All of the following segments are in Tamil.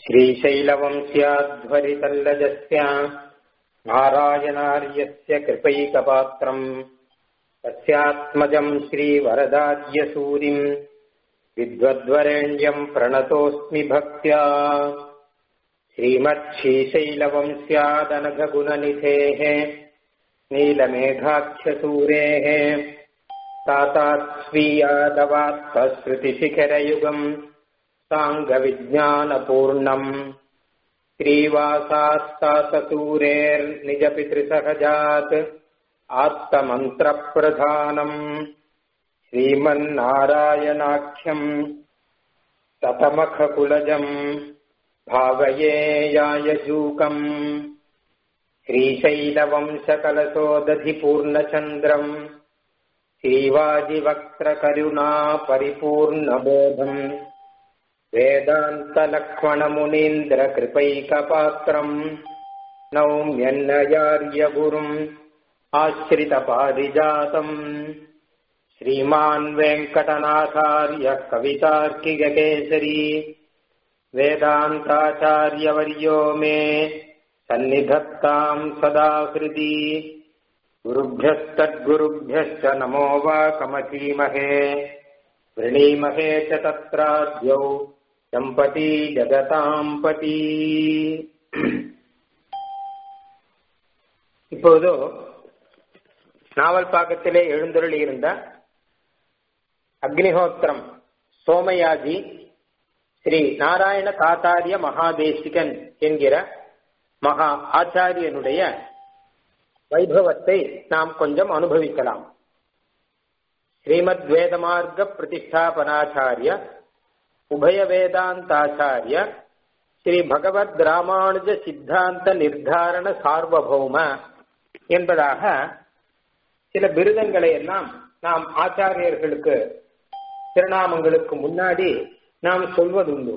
श्रीशैलवंश्याध्वरितल्लजस्य नारायणार्यस्य कृपैकपात्रम् तस्यात्मजम् श्रीवरदाज्यसूरिम् विद्वद्वरेण्यम् प्रणतोऽस्मि भक्त्या श्रीमच्छीशैलवंस्यादनघगुणनिधेः नीलमेघाख्यसूरेः तातात्स्वीयादवात्तश्रुतिशिखरयुगम् साङ्गविज्ञानपूर्णम् श्रीवासास्तातसूरेर्निजपितृसहजात् आत्तमन्त्रप्रधानम् श्रीमन्नारायणाख्यम् ततमखकुलजम् भावयेयायजूकम् श्रीशैलवंशकलशोदधिपूर्णचन्द्रम् श्रीवाजिवक्त्रकरुणा परिपूर्णबोधम् वेदान्तलक्ष्मणमुनीन्द्रकृपैकपात्रम् नौम्यन्नयार्यगुरुम् आश्रितपारिजातम् श्रीमान् वेङ्कटनाथार्यः कवितार्किककेसरी वेदान्ताचार्यवर्यो मे सन्निधत्ताम् सदा हृदि गुरुभ्यस्तद्गुरुभ्यश्च नमो वा कमतीमहे वृणीमहे च तत्राद्यौ दम्पती जगताम् पती இப்போது நாவல் பாக்கத்திலே எழுந்தருளி இருந்த அக்னிஹோத்திரம் சோமயாஜி ஸ்ரீ நாராயண காத்தாரிய மகாதேசிகன் என்கிற மகா ஆச்சாரியனுடைய வைபவத்தை நாம் கொஞ்சம் அனுபவிக்கலாம் ஸ்ரீமத் வேதமார்க்க பிரதிஷ்டாபனாச்சாரிய உபய வேதாந்தாச்சாரிய ஸ்ரீ பகவத் ராமானுஜ சித்தாந்த நிர்தாரண சார்வபௌம என்பதாக சில விருதங்களை எல்லாம் நாம் ஆச்சாரியர்களுக்கு திருநாமங்களுக்கு முன்னாடி நாம் சொல்வதுண்டு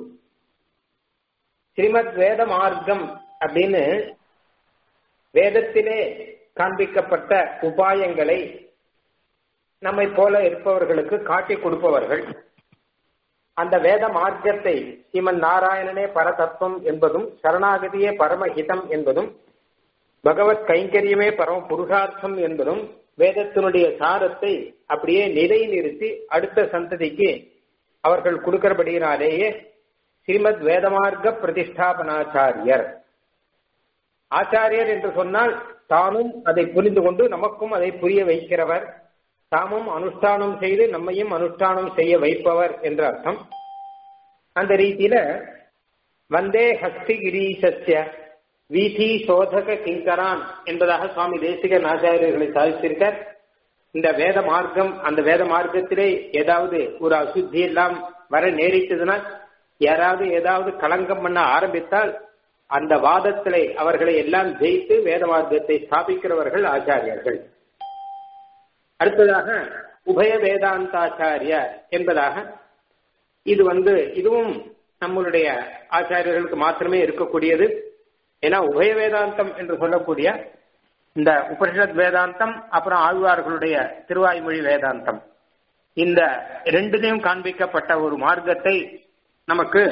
ஸ்ரீமத் வேத மார்க்கம் அப்படின்னு வேதத்திலே காண்பிக்கப்பட்ட உபாயங்களை நம்மை போல இருப்பவர்களுக்கு காட்டி கொடுப்பவர்கள் அந்த வேத மார்க்கத்தை ஸ்ரீமன் நாராயணனே பரதத்துவம் என்பதும் சரணாகதியே பரமஹிதம் என்பதும் பகவத் கைங்கரியமே பரம புருஷார்த்தம் என்பதும் வேதத்தினுடைய சாரத்தை அப்படியே நிலை நிறுத்தி அடுத்த சந்ததிக்கு அவர்கள் கொடுக்கிறபடியினாலேயே ஸ்ரீமத் வேதமார்க்க பிரதிஷ்டாபனாச்சாரியர் ஆச்சாரியர் என்று சொன்னால் தானும் அதை புரிந்து கொண்டு நமக்கும் அதை புரிய வைக்கிறவர் தாமும் அனுஷ்டானம் செய்து நம்மையும் அனுஷ்டானம் செய்ய வைப்பவர் என்ற அர்த்தம் அந்த ரீதியில வந்தே ஹஸ்தி கிரீசஸ்ய வீதி சோதக கிங்கரான் என்பதாக சுவாமி தேசிகன் ஆச்சாரியர்களை சாதித்திருக்கார் இந்த வேத மார்க்கம் அந்த வேத மார்க்கத்திலே ஏதாவது ஒரு அசுத்தி எல்லாம் வர நேரிட்டதுனால் யாராவது ஏதாவது களங்கம் பண்ண ஆரம்பித்தால் அந்த வாதத்திலே அவர்களை எல்லாம் ஜெயித்து வேத மார்க்கத்தை ஸ்தாபிக்கிறவர்கள் ஆச்சாரியர்கள் அடுத்ததாக உபய வேதாந்தாச்சாரிய என்பதாக இது வந்து இதுவும் நம்மளுடைய ஆச்சாரியர்களுக்கு மாத்திரமே இருக்கக்கூடியது ஏன்னா உபய வேதாந்தம் என்று சொல்லக்கூடிய இந்த உபனிஷத் வேதாந்தம் அப்புறம் ஆழ்வார்களுடைய திருவாய்மொழி வேதாந்தம் இந்த ரெண்டுலையும் காண்பிக்கப்பட்ட ஒரு மார்க்கத்தை நமக்கு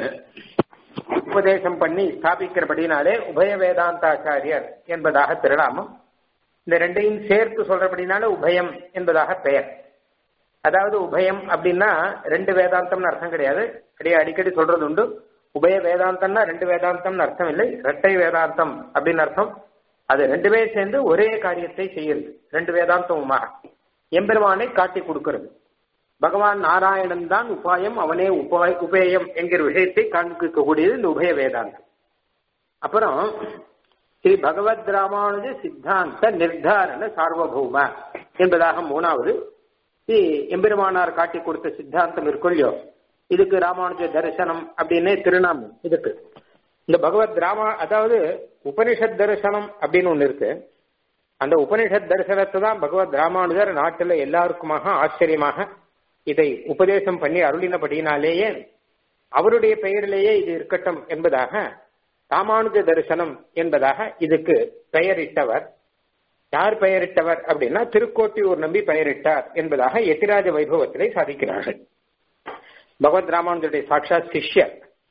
உபதேசம் பண்ணி ஸ்தாபிக்கிறபடினாலே உபய வேதாந்தாச்சாரியர் என்பதாக திருநாமம் இந்த ரெண்டையும் சேர்த்து சொல்றபடினால உபயம் என்பதாக பெயர் அதாவது உபயம் அப்படின்னா ரெண்டு வேதாந்தம்னு அர்த்தம் கிடையாது கிடையாது அடிக்கடி சொல்றது உண்டு உபய வேதாந்தம்னா ரெண்டு வேதாந்தம்னு அர்த்தம் இல்லை இரட்டை வேதாந்தம் அப்படின்னு அர்த்தம் அது ரெண்டுமே சேர்ந்து ஒரே காரியத்தை செய்யுது ரெண்டு வேதாந்தமுமாக எம்பெருமானை காட்டி கொடுக்கிறது பகவான் நாராயணன் தான் உபாயம் அவனே உபாய உபேயம் என்கிற விஷயத்தை காண்பிக்கக்கூடியது இந்த உபய வேதாந்தம் அப்புறம் ஸ்ரீ பகவத் ராமானுஜ சித்தாந்த நிர்தாரண சார்வபௌம என்பதாக மூணாவது ஸ்ரீ எம்பெருமானார் காட்டி கொடுத்த சித்தாந்தம் இருக்கொல்லையோ இதுக்கு ராமானுஜ தரிசனம் அப்படின்னே திருநாமம் இதுக்கு இந்த பகவத் ராமா அதாவது உபனிஷத் தரிசனம் அப்படின்னு ஒண்ணு இருக்கு அந்த உபனிஷத் தரிசனத்தை தான் பகவத் ராமானுஜர் நாட்டில் எல்லாருக்குமாக ஆச்சரியமாக இதை உபதேசம் பண்ணி அருளினபடியினாலேயே அவருடைய பெயரிலேயே இது இருக்கட்டும் என்பதாக ராமானுஜ தரிசனம் என்பதாக இதுக்கு பெயரிட்டவர் யார் பெயரிட்டவர் அப்படின்னா திருக்கோட்டியூர் நம்பி பெயரிட்டார் என்பதாக எத்திராஜ வைபவத்திலே சாதிக்கிறார்கள் பகவத் ராமானுஜருடைய சாட்சாத் சிஷ்யர்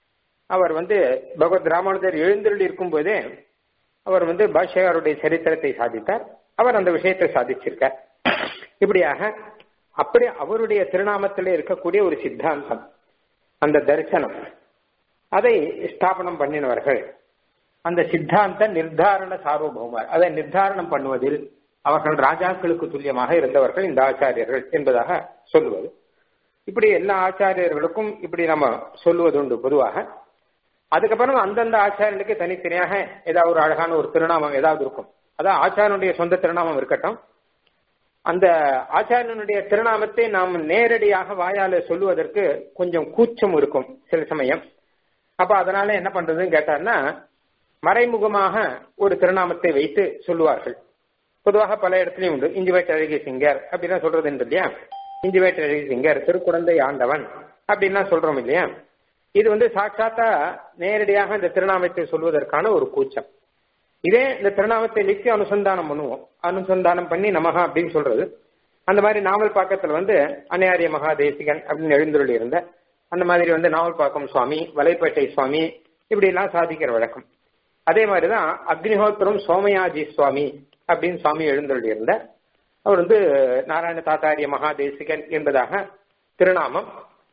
அவர் வந்து பகவத் ராமானுஜர் எழுந்தருள் இருக்கும் போதே அவர் வந்து பாஷ்யகாருடைய சரித்திரத்தை சாதித்தார் அவர் அந்த விஷயத்தை சாதிச்சிருக்கார் இப்படியாக அப்படி அவருடைய திருநாமத்தில் இருக்கக்கூடிய ஒரு சித்தாந்தம் அந்த தரிசனம் அதை ஸ்தாபனம் பண்ணினவர்கள் அந்த சித்தாந்த நிர்தாரண சார்வபௌமர் அதை நிர்தாரணம் பண்ணுவதில் அவர்கள் ராஜாக்களுக்கு துல்லியமாக இருந்தவர்கள் இந்த ஆச்சாரியர்கள் என்பதாக சொல்லுவது இப்படி எல்லா ஆச்சாரியர்களுக்கும் இப்படி நம்ம சொல்லுவது உண்டு பொதுவாக அதுக்கப்புறம் அந்தந்த ஆச்சாரியனுக்கு தனித்தனியாக ஏதாவது ஒரு அழகான ஒரு திருநாமம் ஏதாவது இருக்கும் அதான் ஆச்சாரனுடைய சொந்த திருநாமம் இருக்கட்டும் அந்த ஆச்சாரியனுடைய திருநாமத்தை நாம் நேரடியாக வாயால சொல்லுவதற்கு கொஞ்சம் கூச்சம் இருக்கும் சில சமயம் அப்ப அதனால என்ன பண்றதுன்னு கேட்டார்னா மறைமுகமாக ஒரு திருநாமத்தை வைத்து சொல்லுவார்கள் பொதுவாக பல இடத்துலயும் உண்டு இஞ்சிவேட் அழகி சிங்கர் அப்படின்னா சொல்றது இல்லையா இஞ்சிவேட் அழகி சிங்கர் திருக்குழந்தை ஆண்டவன் அப்படின்னா சொல்றோம் இல்லையா இது வந்து சாட்சாத்தா நேரடியாக இந்த திருநாமத்தை சொல்வதற்கான ஒரு கூச்சம் இதே இந்த திருநாமத்தை லிக்கி அனுசந்தானம் பண்ணுவோம் அனுசந்தானம் பண்ணி நமகா அப்படின்னு சொல்றது அந்த மாதிரி நாவல் பாக்கத்துல வந்து அன்னையாரிய மகாதேசிகன் அப்படின்னு எழுந்துள்ள இருந்த அந்த மாதிரி வந்து நாவல் பாக்கம் சுவாமி வலைப்பேட்டை சுவாமி இப்படி எல்லாம் சாதிக்கிற வழக்கம் அதே மாதிரிதான் அக்னிஹோத்திரம் சோமயாஜி சுவாமி அப்படின்னு சுவாமி எழுந்துள்ள இருந்த அவர் வந்து நாராயண தாத்தாரிய மகாதேசிகன் என்பதாக திருநாமம்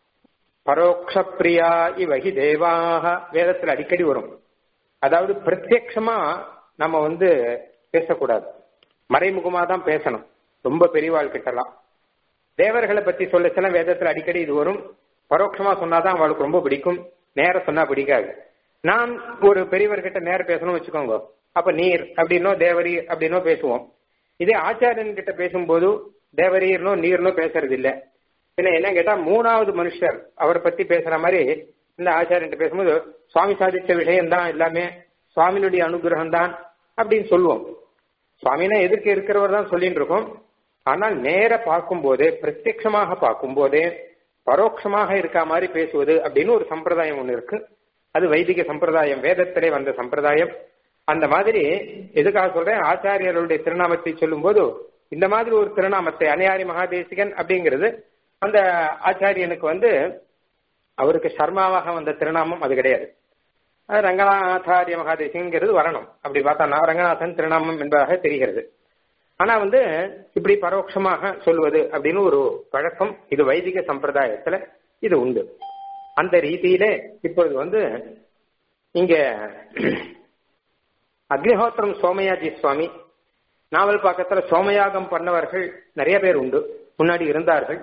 பரோக்ஷ பிரியா இவகி தேவாக வேதத்தில் அடிக்கடி வரும் அதாவது பிரத்யக்ஷமா நம்ம வந்து பேசக்கூடாது மறைமுகமா தான் பேசணும் ரொம்ப பெரியவாள் கிட்டலாம் தேவர்களை பத்தி சொல்ல சில வேதத்துல அடிக்கடி இது வரும் பரோட்சமா சொன்னாதான் அவளுக்கு ரொம்ப பிடிக்கும் நேர சொன்னா பிடிக்காது நான் ஒரு பெரியவர்கிட்ட நேர பேசணும்னு வச்சுக்கோங்க அப்ப நீர் அப்படின்னோ தேவரீர் அப்படின்னோ பேசுவோம் இதே ஆச்சாரியன் கிட்ட பேசும்போது தேவரீர்னோ நீர்னோ பேசுறது இல்ல பின்ன என்ன கேட்டா மூணாவது மனுஷர் அவரை பத்தி பேசுற மாதிரி இந்த ஆச்சாரியன் பேசும்போது சுவாமி சாதிச்ச விஷயம் தான் எல்லாமே சுவாமியினுடைய அனுகிரகம் தான் அப்படின்னு சொல்லுவோம் சுவாமினா எதிர்க்க இருக்கிறவர் தான் சொல்லிட்டு இருக்கோம் ஆனால் நேர பார்க்கும் போதே பிரத்யட்சமாக பார்க்கும் போதே பரோட்சமாக இருக்க மாதிரி பேசுவது அப்படின்னு ஒரு சம்பிரதாயம் ஒண்ணு இருக்கு அது வைதிக சம்பிரதாயம் வேதத்திலே வந்த சம்பிரதாயம் அந்த மாதிரி எதுக்காக சொல்றேன் ஆச்சாரியர்களுடைய திருநாமத்தை சொல்லும் போது இந்த மாதிரி ஒரு திருநாமத்தை அனியாரி மகாதேசிகன் அப்படிங்கிறது அந்த ஆச்சாரியனுக்கு வந்து அவருக்கு சர்மாவாக வந்த திருநாமம் அது கிடையாது ரங்கநாதாரிய மகாதேசிங்கிறது வரணும் அப்படி பார்த்தா ரங்கநாதன் திருநாமம் என்பதாக தெரிகிறது ஆனா வந்து இப்படி பரோட்சமாக சொல்வது அப்படின்னு ஒரு பழக்கம் இது வைதிக சம்பிரதாயத்துல இது உண்டு அந்த ரீதியிலே இப்பொழுது வந்து இங்க அக்னிஹோத்திரம் சோமயாஜி சுவாமி நாவல் பக்கத்துல சோமயாகம் பண்ணவர்கள் நிறைய பேர் உண்டு முன்னாடி இருந்தார்கள்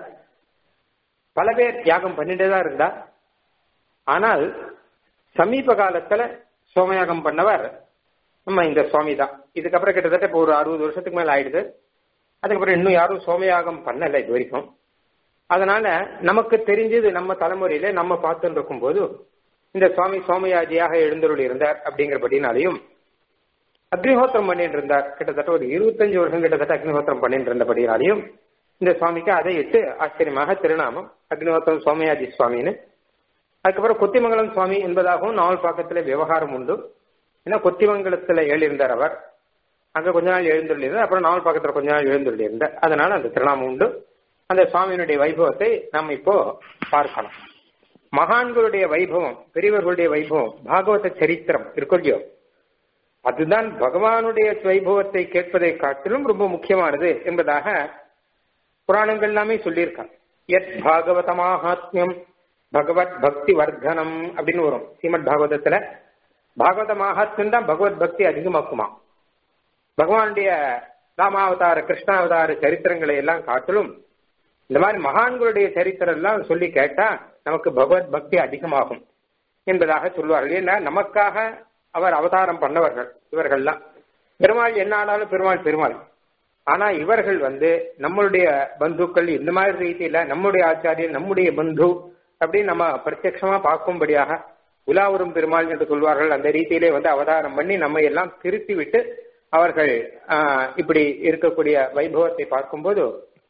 பல பேர் யாகம் பண்ணிட்டே தான் இருந்தா ஆனால் சமீப காலத்துல சோமயாகம் பண்ணவர் நம்ம இந்த சுவாமி தான் இதுக்கப்புறம் கிட்டத்தட்ட இப்போ ஒரு அறுபது வருஷத்துக்கு மேல ஆயிடுது அதுக்கப்புறம் இன்னும் யாரும் சோமயாகம் பண்ணல இது வரைக்கும் அதனால நமக்கு தெரிஞ்சது நம்ம தலைமுறையில நம்ம பார்த்துட்டு இருக்கும் போது இந்த சுவாமி சோமயாஜியாக எழுந்தருள் இருந்தார் அப்படிங்கிறபடினாலையும் அக்னிஹோத்திரம் பண்ணிட்டு இருந்தார் கிட்டத்தட்ட ஒரு இருபத்தஞ்சு வருஷம் கிட்டத்தட்ட அக்னிஹோத்திரம் பண்ணிட்டு இருந்தபடினாலையும் இந்த சுவாமிக்கு அதை இட்டு ஆச்சரியமாக திருநாமம் அக்னிஹோத்திரம் சோமயாஜி சுவாமின்னு அதுக்கப்புறம் கொத்திமங்கலம் சுவாமி என்பதாகவும் நாவல் பாக்கத்துல விவகாரம் உண்டு ஏன்னா கொத்திமங்கலத்துல எழுந்தார் அவர் அங்க கொஞ்ச நாள் எழுந்துள்ளிருந்தார் அப்புறம் நாவல் பாக்கத்துல கொஞ்ச நாள் எழுந்துள்ளிருந்தார் அதனால அந்த திருநாமம் உண்டு அந்த சுவாமியினுடைய வைபவத்தை நாம் இப்போ பார்க்கலாம் மகான்களுடைய வைபவம் பெரியவர்களுடைய வைபவம் பாகவத சரித்திரம் இருக்கொல்லையோ அதுதான் பகவானுடைய வைபவத்தை கேட்பதை காட்டிலும் ரொம்ப முக்கியமானது என்பதாக புராணங்கள் எல்லாமே சொல்லியிருக்காங்க எத் பாகவத மகாத்மியம் பகவத் பக்தி வர்தனம் அப்படின்னு வரும் ஸ்ரீமத் பாகவதத்துல பாகவத மகாத்மியம் தான் பகவத் பக்தி அதிகமாக்குமா பகவானுடைய ராமாவதார கிருஷ்ணாவதார சரித்திரங்களை எல்லாம் காட்டிலும் இந்த மாதிரி மகான்களுடைய சரித்திரம் எல்லாம் சொல்லி கேட்டா நமக்கு பகவத் பக்தி அதிகமாகும் என்பதாக சொல்வார்கள் ஏன்னா நமக்காக அவர் அவதாரம் பண்ணவர்கள் இவர்கள்லாம் பெருமாள் என்ன ஆனாலும் பெருமாள் பெருமாள் ஆனா இவர்கள் வந்து நம்மளுடைய பந்துக்கள் இந்த மாதிரி ரீதியில நம்முடைய ஆச்சாரியர் நம்முடைய பந்து அப்படின்னு நம்ம பிரத்யட்சமா பார்க்கும்படியாக உலாவரும் பெருமாள் என்று சொல்வார்கள் அந்த ரீதியிலே வந்து அவதாரம் பண்ணி நம்ம எல்லாம் திருத்தி விட்டு அவர்கள் இப்படி இருக்கக்கூடிய வைபவத்தை பார்க்கும்போது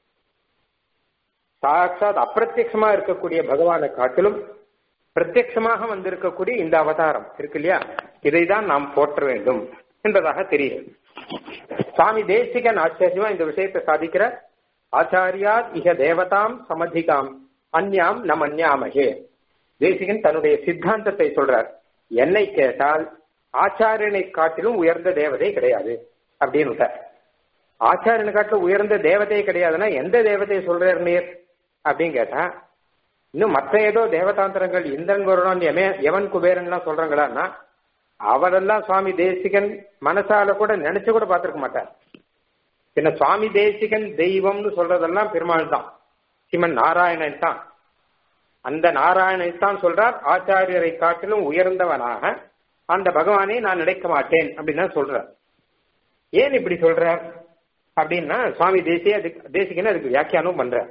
சாட்சாத் அப்பிரத்யமா இருக்கக்கூடிய பகவானை காட்டிலும் பிரத்யமாக வந்திருக்கக்கூடிய இந்த அவதாரம் இருக்கு இல்லையா இதை தான் நாம் போற்ற வேண்டும் என்பதாக தெரியுது சுவாமி தேசிகன் ஆச்சரியமா இந்த விஷயத்தை சாதிக்கிற ஆச்சாரியா இக தேவதாம் சமதிகாம் அந்யாம் நம் அந்யாமகே தேசிகன் தன்னுடைய சித்தாந்தத்தை சொல்றார் என்னை கேட்டால் ஆச்சாரியனை காட்டிலும் உயர்ந்த தேவதை கிடையாது அப்படின்னு ஆச்சாரியனை காட்டிலும் உயர்ந்த தேவதையே கிடையாதுன்னா எந்த தேவதையை சொல்றார் நீர் அப்படின்னு கேட்டா இன்னும் மற்ற ஏதோ தேவதாந்திரங்கள் இந்திரன் வருணன் எமே எவன் குபேரன்லாம் சொல்றாங்களான்னா அவரெல்லாம் சுவாமி தேசிகன் மனசால கூட நினைச்சு கூட பார்த்திருக்க மாட்டார் பின்ன சுவாமி தேசிகன் தெய்வம்னு சொல்றதெல்லாம் பெருமாள் தான் சிவன் நாராயணன் தான் அந்த நாராயணன் தான் சொல்றார் ஆச்சாரியரை காட்டிலும் உயர்ந்தவனாக அந்த பகவானை நான் நினைக்க மாட்டேன் அப்படின்னு தான் சொல்றார் ஏன் இப்படி சொல்றார் அப்படின்னா சுவாமி தேசிய அதுக்கு தேசிகன் அதுக்கு வியாக்கியானம் பண்றார்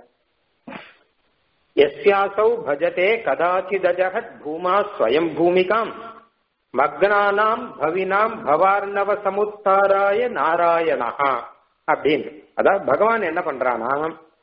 எஸ்யாசௌ பஜதே கதாச்சிதஜகத் பூமா ஸ்வயம் பூமிகாம் மக்னானாம் பவினாம் பவார்ணவ சமுத்தாராய நாராயணஹா அப்படின்னு அதாவது பகவான் என்ன பண்றானா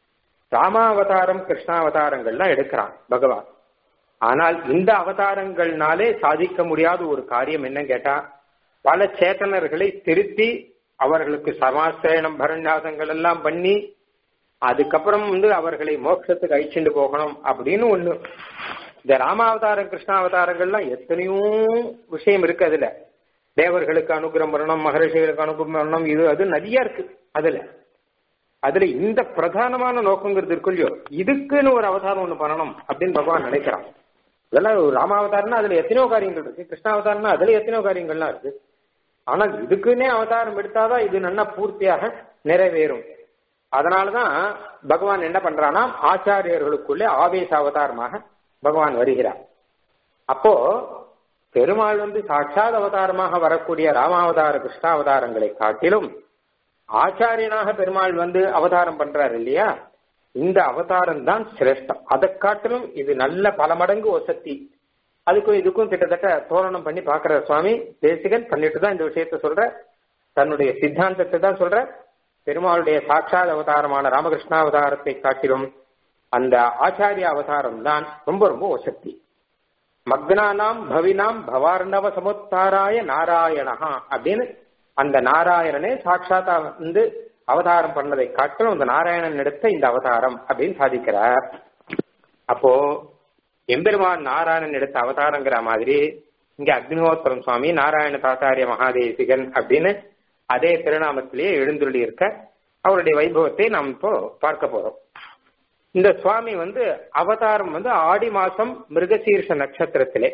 ராமாவதாரம் கிருஷ்ணாவதாரங்கள்லாம் எடுக்கிறான் பகவான் ஆனால் இந்த அவதாரங்கள்னாலே சாதிக்க முடியாத ஒரு காரியம் என்ன கேட்டா பல சேத்தனர்களை திருத்தி அவர்களுக்கு சமாசேனம் பரநியாசங்கள் எல்லாம் பண்ணி அதுக்கப்புறம் வந்து அவர்களை மோட்சத்துக்கு அழிச்சுட்டு போகணும் அப்படின்னு ஒண்ணு இந்த ராமாவதாரம் கிருஷ்ணாவதாரங்கள்லாம் எத்தனையோ விஷயம் இருக்கு அதுல தேவர்களுக்கு அனுகிரம் பண்ணணும் மகரிஷிகளுக்கு அனுகிரம் பண்ணணும் இது அது நிறைய இருக்கு அதுல அதுல இந்த பிரதானமான நோக்கங்கிறது இருக்கு இல்லையோ இதுக்குன்னு ஒரு அவதாரம் ஒண்ணு பண்ணணும் அப்படின்னு பகவான் நினைக்கிறான் இதெல்லாம் ராமாவதாரம்னா அதுல எத்தனையோ காரியங்கள் இருக்கு கிருஷ்ணாவதாரம்னா அதுல எத்தனையோ காரியங்கள்லாம் இருக்கு ஆனால் இதுக்குன்னே அவதாரம் எடுத்தாதான் இது நல்லா பூர்த்தியாக நிறைவேறும் அதனாலதான் பகவான் என்ன பண்றானா ஆச்சாரியர்களுக்குள்ளே ஆவேச அவதாரமாக பகவான் வருகிறார் அப்போ பெருமாள் வந்து சாட்சாத் அவதாரமாக வரக்கூடிய ராமாவதார கிருஷ்ணாவதாரங்களை காட்டிலும் ஆச்சாரியனாக பெருமாள் வந்து அவதாரம் பண்றாரு இல்லையா இந்த அவதாரம் தான் சிரேஷ்டம் அதை காட்டிலும் இது நல்ல பல மடங்கு வசதி அதுக்கும் இதுக்கும் கிட்டத்தட்ட தோரணம் பண்ணி பாக்குற சுவாமி தேசிகன் பண்ணிட்டு தான் இந்த விஷயத்த சொல்ற தன்னுடைய சித்தாந்தத்தை தான் சொல்ற பெருமாளுடைய சாட்சாத் அவதாரமான ராமகிருஷ்ண அவதாரத்தை காட்டிலும் அந்த ஆச்சாரிய அவதாரம் தான் ரொம்ப ரொம்ப வசதி மக்னானாம் பவினாம் பவார்ணவ சமுத்தாராய நாராயணஹா அப்படின்னு அந்த நாராயணனே சாட்சாத்தா வந்து அவதாரம் பண்ணதை காட்டிலும் அந்த நாராயணன் எடுத்த இந்த அவதாரம் அப்படின்னு சாதிக்கிறார் அப்போ எம்பெருமான் நாராயணன் எடுத்த அவதாரங்கிற மாதிரி இங்க அக்னிஹோத்திரம் சுவாமி நாராயண தாத்தாரிய மகாதேசிகன் அப்படின்னு அதே திருநாமத்திலேயே எழுந்துள்ளி இருக்க அவருடைய வைபவத்தை நாம் இப்போ பார்க்க போறோம் இந்த சுவாமி வந்து அவதாரம் வந்து ஆடி மாசம் மிருகசீர்ஷ நட்சத்திரத்திலே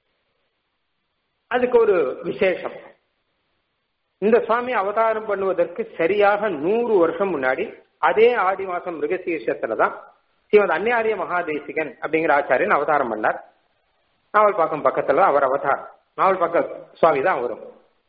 அதுக்கு ஒரு விசேஷம் இந்த சுவாமி அவதாரம் பண்ணுவதற்கு சரியாக நூறு வருஷம் முன்னாடி அதே ஆடி மாசம் மிருகசீர்ஷத்துல தான் ஸ்ரீமத் அந்நியாரிய மகாதேசிகன் அப்படிங்கிற ஆச்சாரியன் அவதாரம் பண்ணார் நாவல் பாக்கம் பக்கத்துல அவர் அவதாரம் நாவல் பக்க சுவாமி தான் வரும்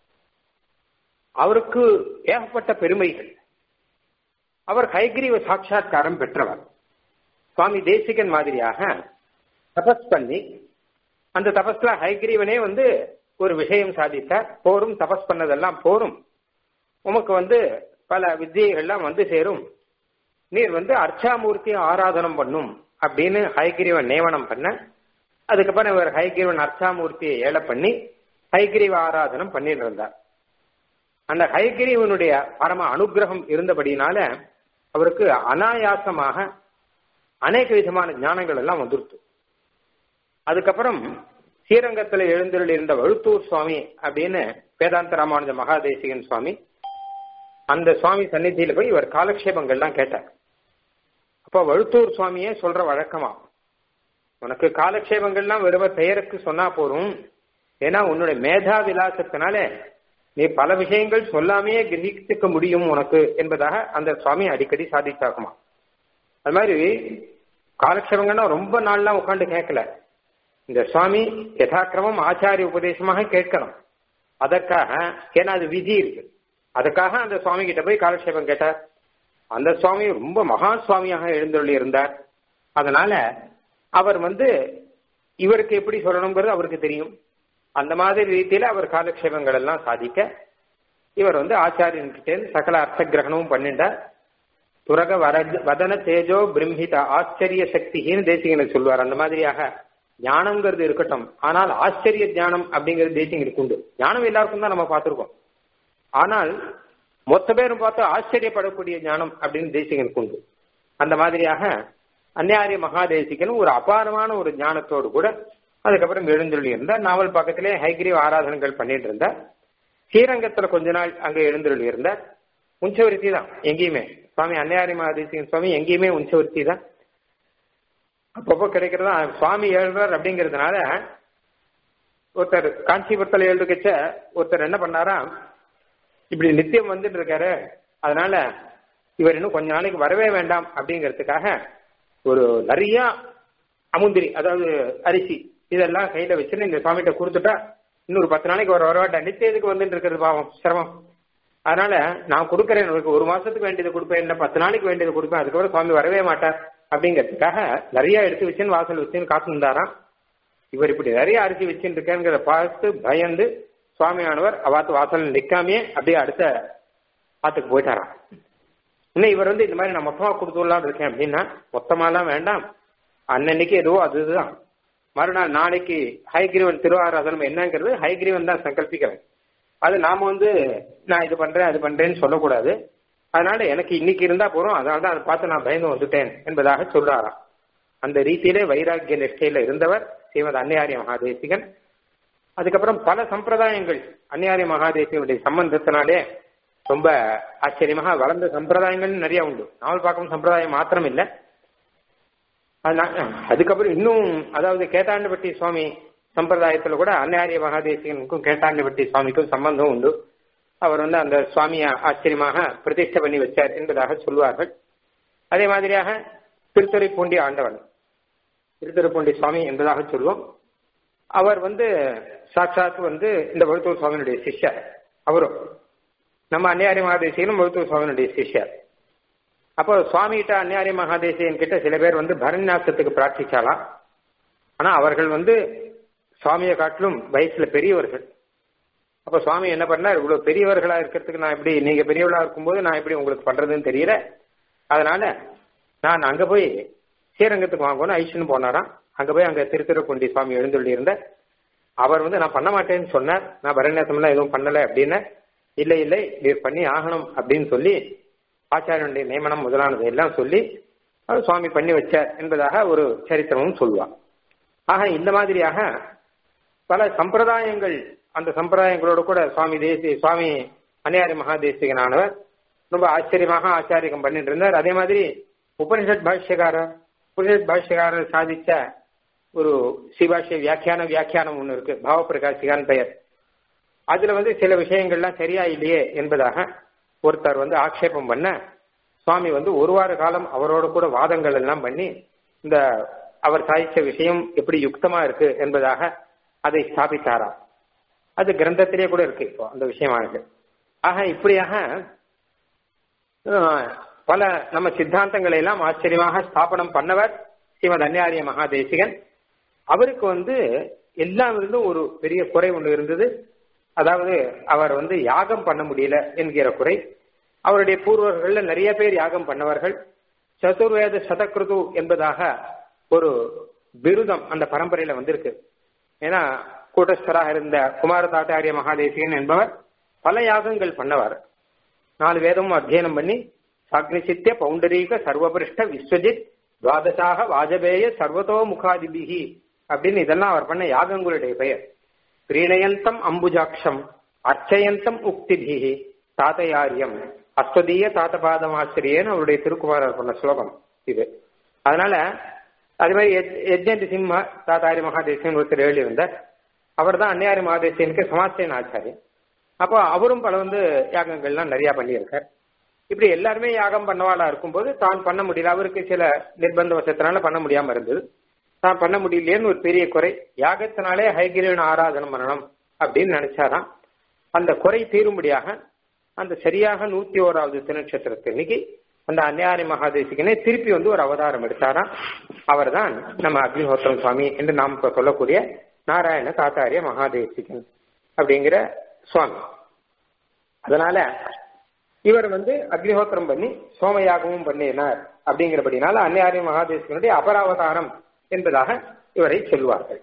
அவருக்கு ஏகப்பட்ட பெருமைகள் அவர் ஹைகிரீவ சாட்சா்காரம் பெற்றவர் சுவாமி தேசிகன் மாதிரியாக தபஸ் பண்ணி அந்த தபஸ்ல ஹைகிரீவனே வந்து ஒரு விஷயம் சாதித்தார் போரும் தபஸ் பண்ணதெல்லாம் போரும் உமக்கு வந்து பல வித்தியைகள்லாம் வந்து சேரும் நீர் வந்து அர்ச்சாமூர்த்தி ஆராதனம் பண்ணும் அப்படின்னு ஹைகிரீவன் நியமனம் பண்ண அதுக்கப்புறம் இவர் ஹைகிரீவன் அர்ச்சாமூர்த்தியை ஏழை பண்ணி ஹைகிரீவ ஆராதனம் பண்ணிட்டு இருந்தார் அந்த ஹைகிரீவனுடைய பரம அனுகிரகம் இருந்தபடினால அவருக்கு அனாயாசமாக அநேக விதமான ஞானங்கள் எல்லாம் வந்துருத்து அதுக்கப்புறம் ஸ்ரீரங்கத்துல எழுந்தருள் இருந்த வழுத்தூர் சுவாமி அப்படின்னு வேதாந்த ராமானுஜ மகாதேசிகன் சுவாமி அந்த சுவாமி சந்நிதியில போய் இவர் காலக்ஷேபங்கள்லாம் கேட்டார் அப்போ வழுத்தூர் சுவாமியே சொல்ற வழக்கமா உனக்கு காலக்ஷேபங்கள்லாம் வெறும் பெயருக்கு சொன்னா போரும் ஏன்னா உன்னுடைய மேதா விலாசத்தினால நீ பல விஷயங்கள் சொல்லாமையே கிரகித்துக்க முடியும் உனக்கு என்பதாக அந்த சுவாமி அடிக்கடி சாதித்தாகுமா அது மாதிரி காலக்ஷேபங்கள்னா ரொம்ப நாள்லாம் உட்காந்து கேட்கல இந்த சுவாமி யதாக்கிரமம் ஆச்சாரிய உபதேசமாக கேட்கணும் அதற்காக ஏன்னா அது விதி இருக்கு அதுக்காக அந்த சுவாமி கிட்ட போய் காலக்ஷேபம் கேட்டார் அந்த சுவாமி ரொம்ப மகா சுவாமியாக எழுந்தருளி இருந்தார் அதனால அவர் வந்து இவருக்கு எப்படி சொல்லணுங்கிறது அவருக்கு தெரியும் அந்த மாதிரி ரீதியில அவர் காலக்ஷேபங்கள் எல்லாம் சாதிக்க இவர் வந்து ஆச்சாரியன் கிட்டே சகல அர்த்த கிரகணமும் பண்ணிட்டார் துரக வர வதன தேஜோ பிரம்மித ஆச்சரிய சக்தின்னு தேசிகனுக்கு சொல்லுவார் அந்த மாதிரியாக ஞானம்ங்கிறது இருக்கட்டும் ஆனால் ஆச்சரிய ஞானம் அப்படிங்கிறது தேசியங்களுக்கு உண்டு ஞானம் எல்லாருக்கும் தான் நம்ம பார்த்துருக்கோம் ஆனால் மொத்த பேரும் பார்த்து ஆச்சரியப்படக்கூடிய ஞானம் அப்படின்னு தேசிகனுக்கு உண்டு அந்த மாதிரியாக அந்நியாரிய மகாதேசிகன் ஒரு அபாரமான ஒரு ஞானத்தோடு கூட அதுக்கப்புறம் எழுந்தருளி இருந்தார் நாவல் பக்கத்திலே ஹைகிரீவ் ஆராதனைகள் பண்ணிட்டு இருந்தார் ஸ்ரீரங்கத்துல கொஞ்ச நாள் அங்க எழுந்தருளி இருந்தார் உஞ்சவருத்தி தான் எங்கேயுமே சுவாமி அன்னையாரி மகாதேசிகன் சுவாமி எங்கேயுமே உஞ்சவருத்தி தான் அப்பப்போ கிடைக்கிறதா சுவாமி எழுறார் அப்படிங்கிறதுனால ஒருத்தர் காஞ்சிபுரத்தில் எழுதுக்கச்ச ஒருத்தர் என்ன பண்ணாரா இப்படி நித்தியம் வந்துட்டு இருக்காரு அதனால இவர் இன்னும் கொஞ்ச நாளைக்கு வரவே வேண்டாம் அப்படிங்கிறதுக்காக ஒரு நிறைய அமுந்திரி அதாவது அரிசி இதெல்லாம் கையில வச்சுன்னு இந்த சுவாமிகிட்ட கொடுத்துட்டா இன்னொரு பத்து நாளைக்கு ஒரு வரவாட்டா நித்தியத்துக்கு வந்துட்டு இருக்கிறது பாவம் சிரமம் அதனால நான் கொடுக்கறேன் உனக்கு ஒரு மாசத்துக்கு வேண்டியது கொடுப்பேன் இல்ல பத்து நாளைக்கு வேண்டியது கொடுப்பேன் அதுக்கப்புறம் சுவாமி வரவே மாட்டார் அப்படிங்கிறதுக்காக நிறைய எடுத்து வச்சுன்னு வாசல் வச்சுன்னு காத்துருந்தாராம் இவர் இப்படி நிறைய அரிசி வச்சுட்டு இருக்கேங்கிறத பார்த்து பயந்து சுவாமியானவர் அவாத்து வாசல் நிக்காமையே அப்படியே அடுத்த ஆத்துக்கு போயிட்டாராம் இன்னும் இவர் வந்து இந்த மாதிரி நான் மொத்தமா கொடுத்துடலாம் இருக்கேன் அப்படின்னா மொத்தமாலாம் வேண்டாம் அன்னன்னைக்கு எதுவோ அதுதான் மறுநாள் நாளைக்கு ஹைகிரீவன் திருவாராதனம் என்னங்கிறது ஹைகிரீவன் தான் சங்கல்பிக்கிறேன் அது நாம வந்து நான் இது பண்றேன் அது பண்றேன்னு சொல்லக்கூடாது அதனால எனக்கு இன்னைக்கு இருந்தா போறோம் அதனால தான் அதை பார்த்து நான் பயந்து வந்துட்டேன் என்பதாக சொல்றாராம் அந்த ரீதியிலே வைராக்கிய நிஷ்டையில இருந்தவர் ஸ்ரீமத் அன்னையாரிய மகாதேசிகன் அதுக்கப்புறம் பல சம்பிரதாயங்கள் அன்னையாரிய மகாதேசியனுடைய சம்பந்தத்தினாலே ரொம்ப ஆச்சரியமாக வளர்ந்த சம்பிரதாயங்கள் நிறைய உண்டு நாவல் பார்க்கும் சம்பிரதாயம் மாத்திரம் இல்லை அதுக்கப்புறம் இன்னும் அதாவது கேட்டாண்டபட்டி சுவாமி சம்பிரதாயத்துல கூட அன்னையாரிய மகாதேசிகனுக்கும் கேட்டாண்டபட்டி சுவாமிக்கும் சம்பந்தம் உண்டு அவர் வந்து அந்த சுவாமியை ஆச்சரியமாக பிரதிஷ்டை பண்ணி வச்சார் என்பதாக சொல்வார்கள் அதே மாதிரியாக திருத்துறைப்பூண்டி ஆண்டவன் திருத்துறைப்பூண்டி சுவாமி என்பதாக சொல்லுவோம் அவர் வந்து சாட்சாத் வந்து இந்த வழுத்தூர் சுவாமியினுடைய சிஷ்யர் அவரும் நம்ம அன்னியாரி மகாதேசிகனும் வழுத்தூர் சுவாமியினுடைய சிஷ்யர் அப்போ சுவாமிகிட்ட அன்னியாரி மகாதேசியன் கிட்ட சில பேர் வந்து பரநியாசத்துக்கு பிரார்த்திச்சாலாம் ஆனா அவர்கள் வந்து சுவாமியை காட்டிலும் வயசுல பெரியவர்கள் அப்ப சுவாமி என்ன பண்ணார் இவ்வளவு பெரியவர்களா இருக்கிறதுக்கு நான் எப்படி நீங்க பெரியவர்களா இருக்கும்போது நான் எப்படி உங்களுக்கு பண்றதுன்னு தெரியல அதனால நான் அங்க போய் ஸ்ரீரங்கத்துக்கு வாங்கணும் ஐஷன் போனாராம் அங்க போய் அங்க திருத்திருப்பொண்டி சுவாமி எழுந்துள்ளி இருந்த அவர் வந்து நான் பண்ண மாட்டேன்னு சொன்னார் நான் பரநியாசம்லாம் எதுவும் பண்ணல அப்படின்னு இல்லை இல்லை நீர் பண்ணி ஆகணும் அப்படின்னு சொல்லி ஆச்சாரியனுடைய நியமனம் முதலானது எல்லாம் சொல்லி அவர் சுவாமி பண்ணி வச்சார் என்பதாக ஒரு சரித்திரமும் சொல்லுவார் ஆக இந்த மாதிரியாக பல சம்பிரதாயங்கள் அந்த சம்பிரதாயங்களோட கூட சுவாமி தேசி சுவாமி அன்னியாரி மகாதேசிகனானவர் ரொம்ப ஆச்சரியமாக ஆச்சாரியம் பண்ணிட்டு இருந்தார் அதே மாதிரி உபனிஷத் பாஷ்யக்காரர் உபனிஷத் பாஷ்யக்காரர் சாதிச்ச ஒரு சிவாஷ்ய வியாக்கியான வியாக்கியானம் ஒன்று இருக்கு பாவ பிரகாசிகான் பெயர் அதுல வந்து சில விஷயங்கள்லாம் சரியா இல்லையே என்பதாக ஒருத்தர் வந்து ஆக்ஷேபம் பண்ண சுவாமி வந்து ஒரு வார காலம் அவரோட கூட வாதங்கள் எல்லாம் பண்ணி இந்த அவர் சாதிச்ச விஷயம் எப்படி யுக்தமா இருக்கு என்பதாக அதை ஸ்தாபித்தாராம் அது கிரந்தத்திலே கூட இருக்கு இப்போ அந்த விஷயமானது ஆக இப்படியாக பல நம்ம சித்தாந்தங்களை எல்லாம் ஆச்சரியமாக ஸ்தாபனம் பண்ணவர் ஸ்ரீமத் அன்னியாரிய மகாதேசிகன் அவருக்கு வந்து எல்லாம் இருந்தும் ஒரு பெரிய குறை ஒன்று இருந்தது அதாவது அவர் வந்து யாகம் பண்ண முடியல என்கிற குறை அவருடைய பூர்வர்கள்ல நிறைய பேர் யாகம் பண்ணவர்கள் சதுர்வேத சதக்ருது என்பதாக ஒரு விருதம் அந்த பரம்பரையில வந்திருக்கு ஏன்னா கூட்டஸ்தராக இருந்த குமார தாத்தாரிய மகாதேசிகன் என்பவர் பல யாகங்கள் பண்ணவர் நாலு வேதமும் அத்தியனம் பண்ணி சாக்னிசித்திய பௌண்டரீக சர்வபிருஷ்ட விஸ்வஜித் துவாதசாக வாஜபேய சர்வதோ முகாதிபிகி அப்படின்னு இதெல்லாம் அவர் பண்ண யாகங்களுடைய பெயர் பிரீணயந்தம் அம்புஜாட்சம் அர்ச்சயந்தம் உக்திபிகி தாத்தையாரியம் அஸ்வதீய தாத்தபாதமாசிரியன்னு அவருடைய திருக்குமாரர் பண்ண ஸ்லோகம் இது அதனால அது மாதிரி யஜ்ஞ சிம்ம தாத்தாரி மகாதேசன் ஒருத்தர் எழுதியிருந்தார் அவர் தான் அன்னையாரி மகாதேசனுக்கு சமாசேன ஆச்சாரியன் அப்போ அவரும் பல வந்து யாகங்கள்லாம் நிறைய பண்ணியிருக்கார் இப்படி எல்லாருமே யாகம் பண்ணவாளா இருக்கும்போது தான் பண்ண முடியல அவருக்கு சில நிர்பந்த வசத்தினால பண்ண முடியாம இருந்தது தான் பண்ண முடியலையேன்னு ஒரு பெரிய குறை யாகத்தினாலே ஹைகிரீவன் ஆராதனம் பண்ணணும் அப்படின்னு நினைச்சாராம் அந்த குறை தீரும்படியாக அந்த சரியாக நூத்தி ஓராவது திருநட்சத்திரத்து இன்னைக்கு அந்த அன்னியாரி மகாதேசிகனே திருப்பி வந்து ஒரு அவதாரம் எடுத்தாராம் அவர் தான் நம்ம அக்னிஹோத்திரம் சுவாமி என்று நாம் இப்ப சொல்லக்கூடிய நாராயண தாத்தாரிய மகாதேசிகன் அப்படிங்கிற சுவாமி அதனால இவர் வந்து அக்னிஹோத்திரம் பண்ணி சோமயாகமும் பண்ணினார் அப்படிங்கிறபடினால அன்னியாரி மகாதேசிகனுடைய அபராவதாரம் என்பதாக இவரை சொல்வார்கள்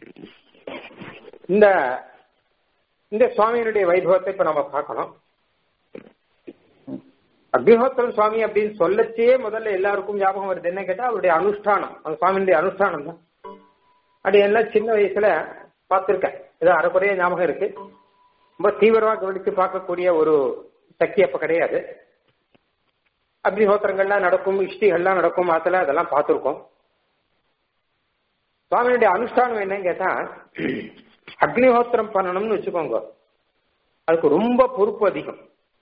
இந்த இந்த சுவாமியினுடைய வைபவத்தை இப்ப நம்ம பார்க்கணும் அக்னிஹோத்திரம் சுவாமி அப்படின்னு சொல்லச்சே முதல்ல எல்லாருக்கும் ஞாபகம் வருது என்ன கேட்டா அவருடைய அனுஷ்டானம் அந்த சுவாமியுடைய அனுஷ்டானம் தான் அப்படி எல்லாம் சின்ன வயசுல பார்த்துருக்கேன் ஏதோ அரைக்குறைய ஞாபகம் இருக்கு ரொம்ப தீவிரமா கவனித்து பார்க்கக்கூடிய ஒரு சக்தி அப்ப கிடையாது அக்னிஹோத்திரங்கள்லாம் நடக்கும் இஷ்டிகள்லாம் நடக்கும் ஆத்துல அதெல்லாம் பார்த்துருக்கோம் சுவாமியுடைய அனுஷ்டானம் என்னன்னு கேட்டா அக்னிஹோத்திரம் பண்ணணும்னு வச்சுக்கோங்க அதுக்கு ரொம்ப பொறுப்பு அதிகம்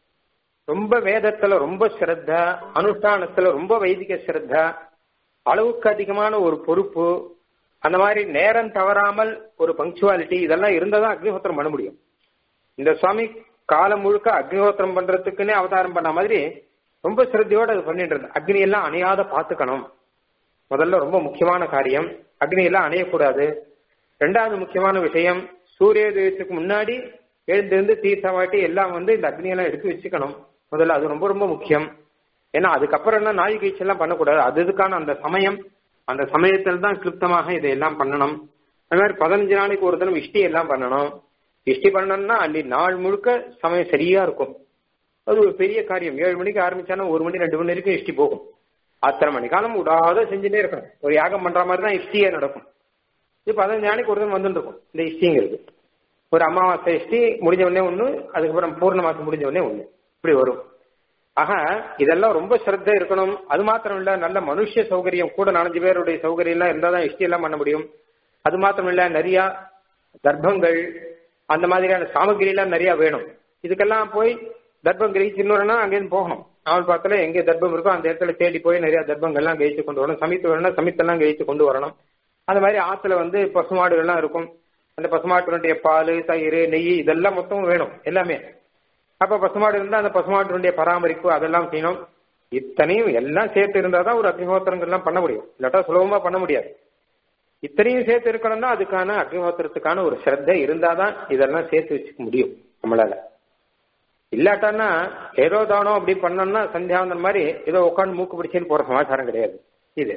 ரொம்ப வேதத்துல ரொம்ப ஸ்ரத்தா அனுஷ்டானத்துல ரொம்ப வைதிக ஸ்ரத்தா அளவுக்கு அதிகமான ஒரு பொறுப்பு அந்த மாதிரி நேரம் தவறாமல் ஒரு பங்க்சுவாலிட்டி இதெல்லாம் இருந்தாதான் அக்னிஹோத்திரம் பண்ண முடியும் இந்த சுவாமி காலம் முழுக்க அக்னிஹோத்திரம் பண்றதுக்குன்னே அவதாரம் பண்ண மாதிரி ரொம்ப சிரத்தையோட அது பண்ணிட்டு இருந்தது அக்னி எல்லாம் அணையாத பாத்துக்கணும் முதல்ல ரொம்ப முக்கியமான காரியம் அக்னி எல்லாம் அணையக்கூடாது ரெண்டாவது முக்கியமான விஷயம் சூரியோதயத்துக்கு முன்னாடி எழுந்திருந்து தீர்த்தமாட்டி எல்லாம் வந்து இந்த அக்னியெல்லாம் எடுத்து வச்சுக்கணும் முதல்ல அது ரொம்ப ரொம்ப முக்கியம் ஏன்னா அதுக்கப்புறம் என்ன நாய் கீச்செல்லாம் பண்ணக்கூடாது அது இதுக்கான அந்த சமயம் அந்த சமயத்தில் தான் கிருப்தமாக இதையெல்லாம் பண்ணணும் அது மாதிரி பதினஞ்சு நாளைக்கு ஒரு தினம் இஷ்டி எல்லாம் பண்ணணும் இஷ்டி பண்ணணும்னா அன்னி நாள் முழுக்க சமயம் சரியா இருக்கும் அது ஒரு பெரிய காரியம் ஏழு மணிக்கு ஆரம்பிச்சாலும் ஒரு மணி ரெண்டு மணி வரைக்கும் இஷ்டி போகும் அத்தனை மணி காலம் விடாத செஞ்சுட்டே இருக்கணும் ஒரு யாகம் பண்ற மாதிரி தான் இஷ்டியே நடக்கும் இது பதினஞ்சு நாளைக்கு ஒரு தினம் வந்துட்டு இருக்கும் இந்த இஷ்டிங்கிறது ஒரு அமாவாசை இஷ்டி முடிஞ்ச உடனே ஒண்ணு அதுக்கப்புறம் பூர்ணமாசம் முடிஞ்ச உடனே ஒண்ணு இப்படி வரும் ஆக இதெல்லாம் ரொம்ப சிரத்த இருக்கணும் அது மாத்திரம் இல்ல நல்ல மனுஷ சௌகரியம் கூட நாலஞ்சு பேருடைய சௌகரியம் எல்லாம் இருந்தா தான் இஷ்டி எல்லாம் பண்ண முடியும் அது மாத்திரம் இல்ல நிறைய தர்ப்பங்கள் அந்த மாதிரியான சாமகிரி எல்லாம் நிறைய வேணும் இதுக்கெல்லாம் போய் தர்ப்பம் கிரகிச்சு இன்னொருனா அங்கேருந்து போகணும் நாவல் பாத்துல எங்க தர்ப்பம் இருக்கோ அந்த இடத்துல தேடி போய் நிறைய தர்ப்பங்கள்லாம் கிரகிச்சு கொண்டு வரணும் சமித்து வேணும்னா சமித்தெல்லாம் கிரகிச்சு கொண்டு வரணும் அந்த மாதிரி ஆத்துல வந்து பசுமாடுகள்லாம் இருக்கும் அந்த பசுமாட்டினுடைய பால் தயிர் நெய் இதெல்லாம் மொத்தம் வேணும் எல்லாமே அப்ப பசுமாடு இருந்தா அந்த பசுமாட்டினுடைய பராமரிப்பு அதெல்லாம் செய்யணும் இத்தனையும் எல்லாம் சேர்த்து இருந்தாதான் ஒரு அக்னிஹோத்திரங்கள்லாம் பண்ண முடியும் இல்லாட்டா சுலபமா பண்ண முடியாது இத்தனையும் சேர்த்து இருக்கணும்னா அதுக்கான அக்னிஹோத்திரத்துக்கான ஒரு ஸ்ரத்தை இருந்தாதான் இதெல்லாம் சேர்த்து வச்சுக்க முடியும் நம்மளால இல்லாட்டான்னா ஏதோ தானோ அப்படி பண்ணோம்னா சந்தியாவந்தன் மாதிரி ஏதோ உட்காந்து மூக்கு பிடிச்சின்னு போற சமாச்சாரம் கிடையாது இது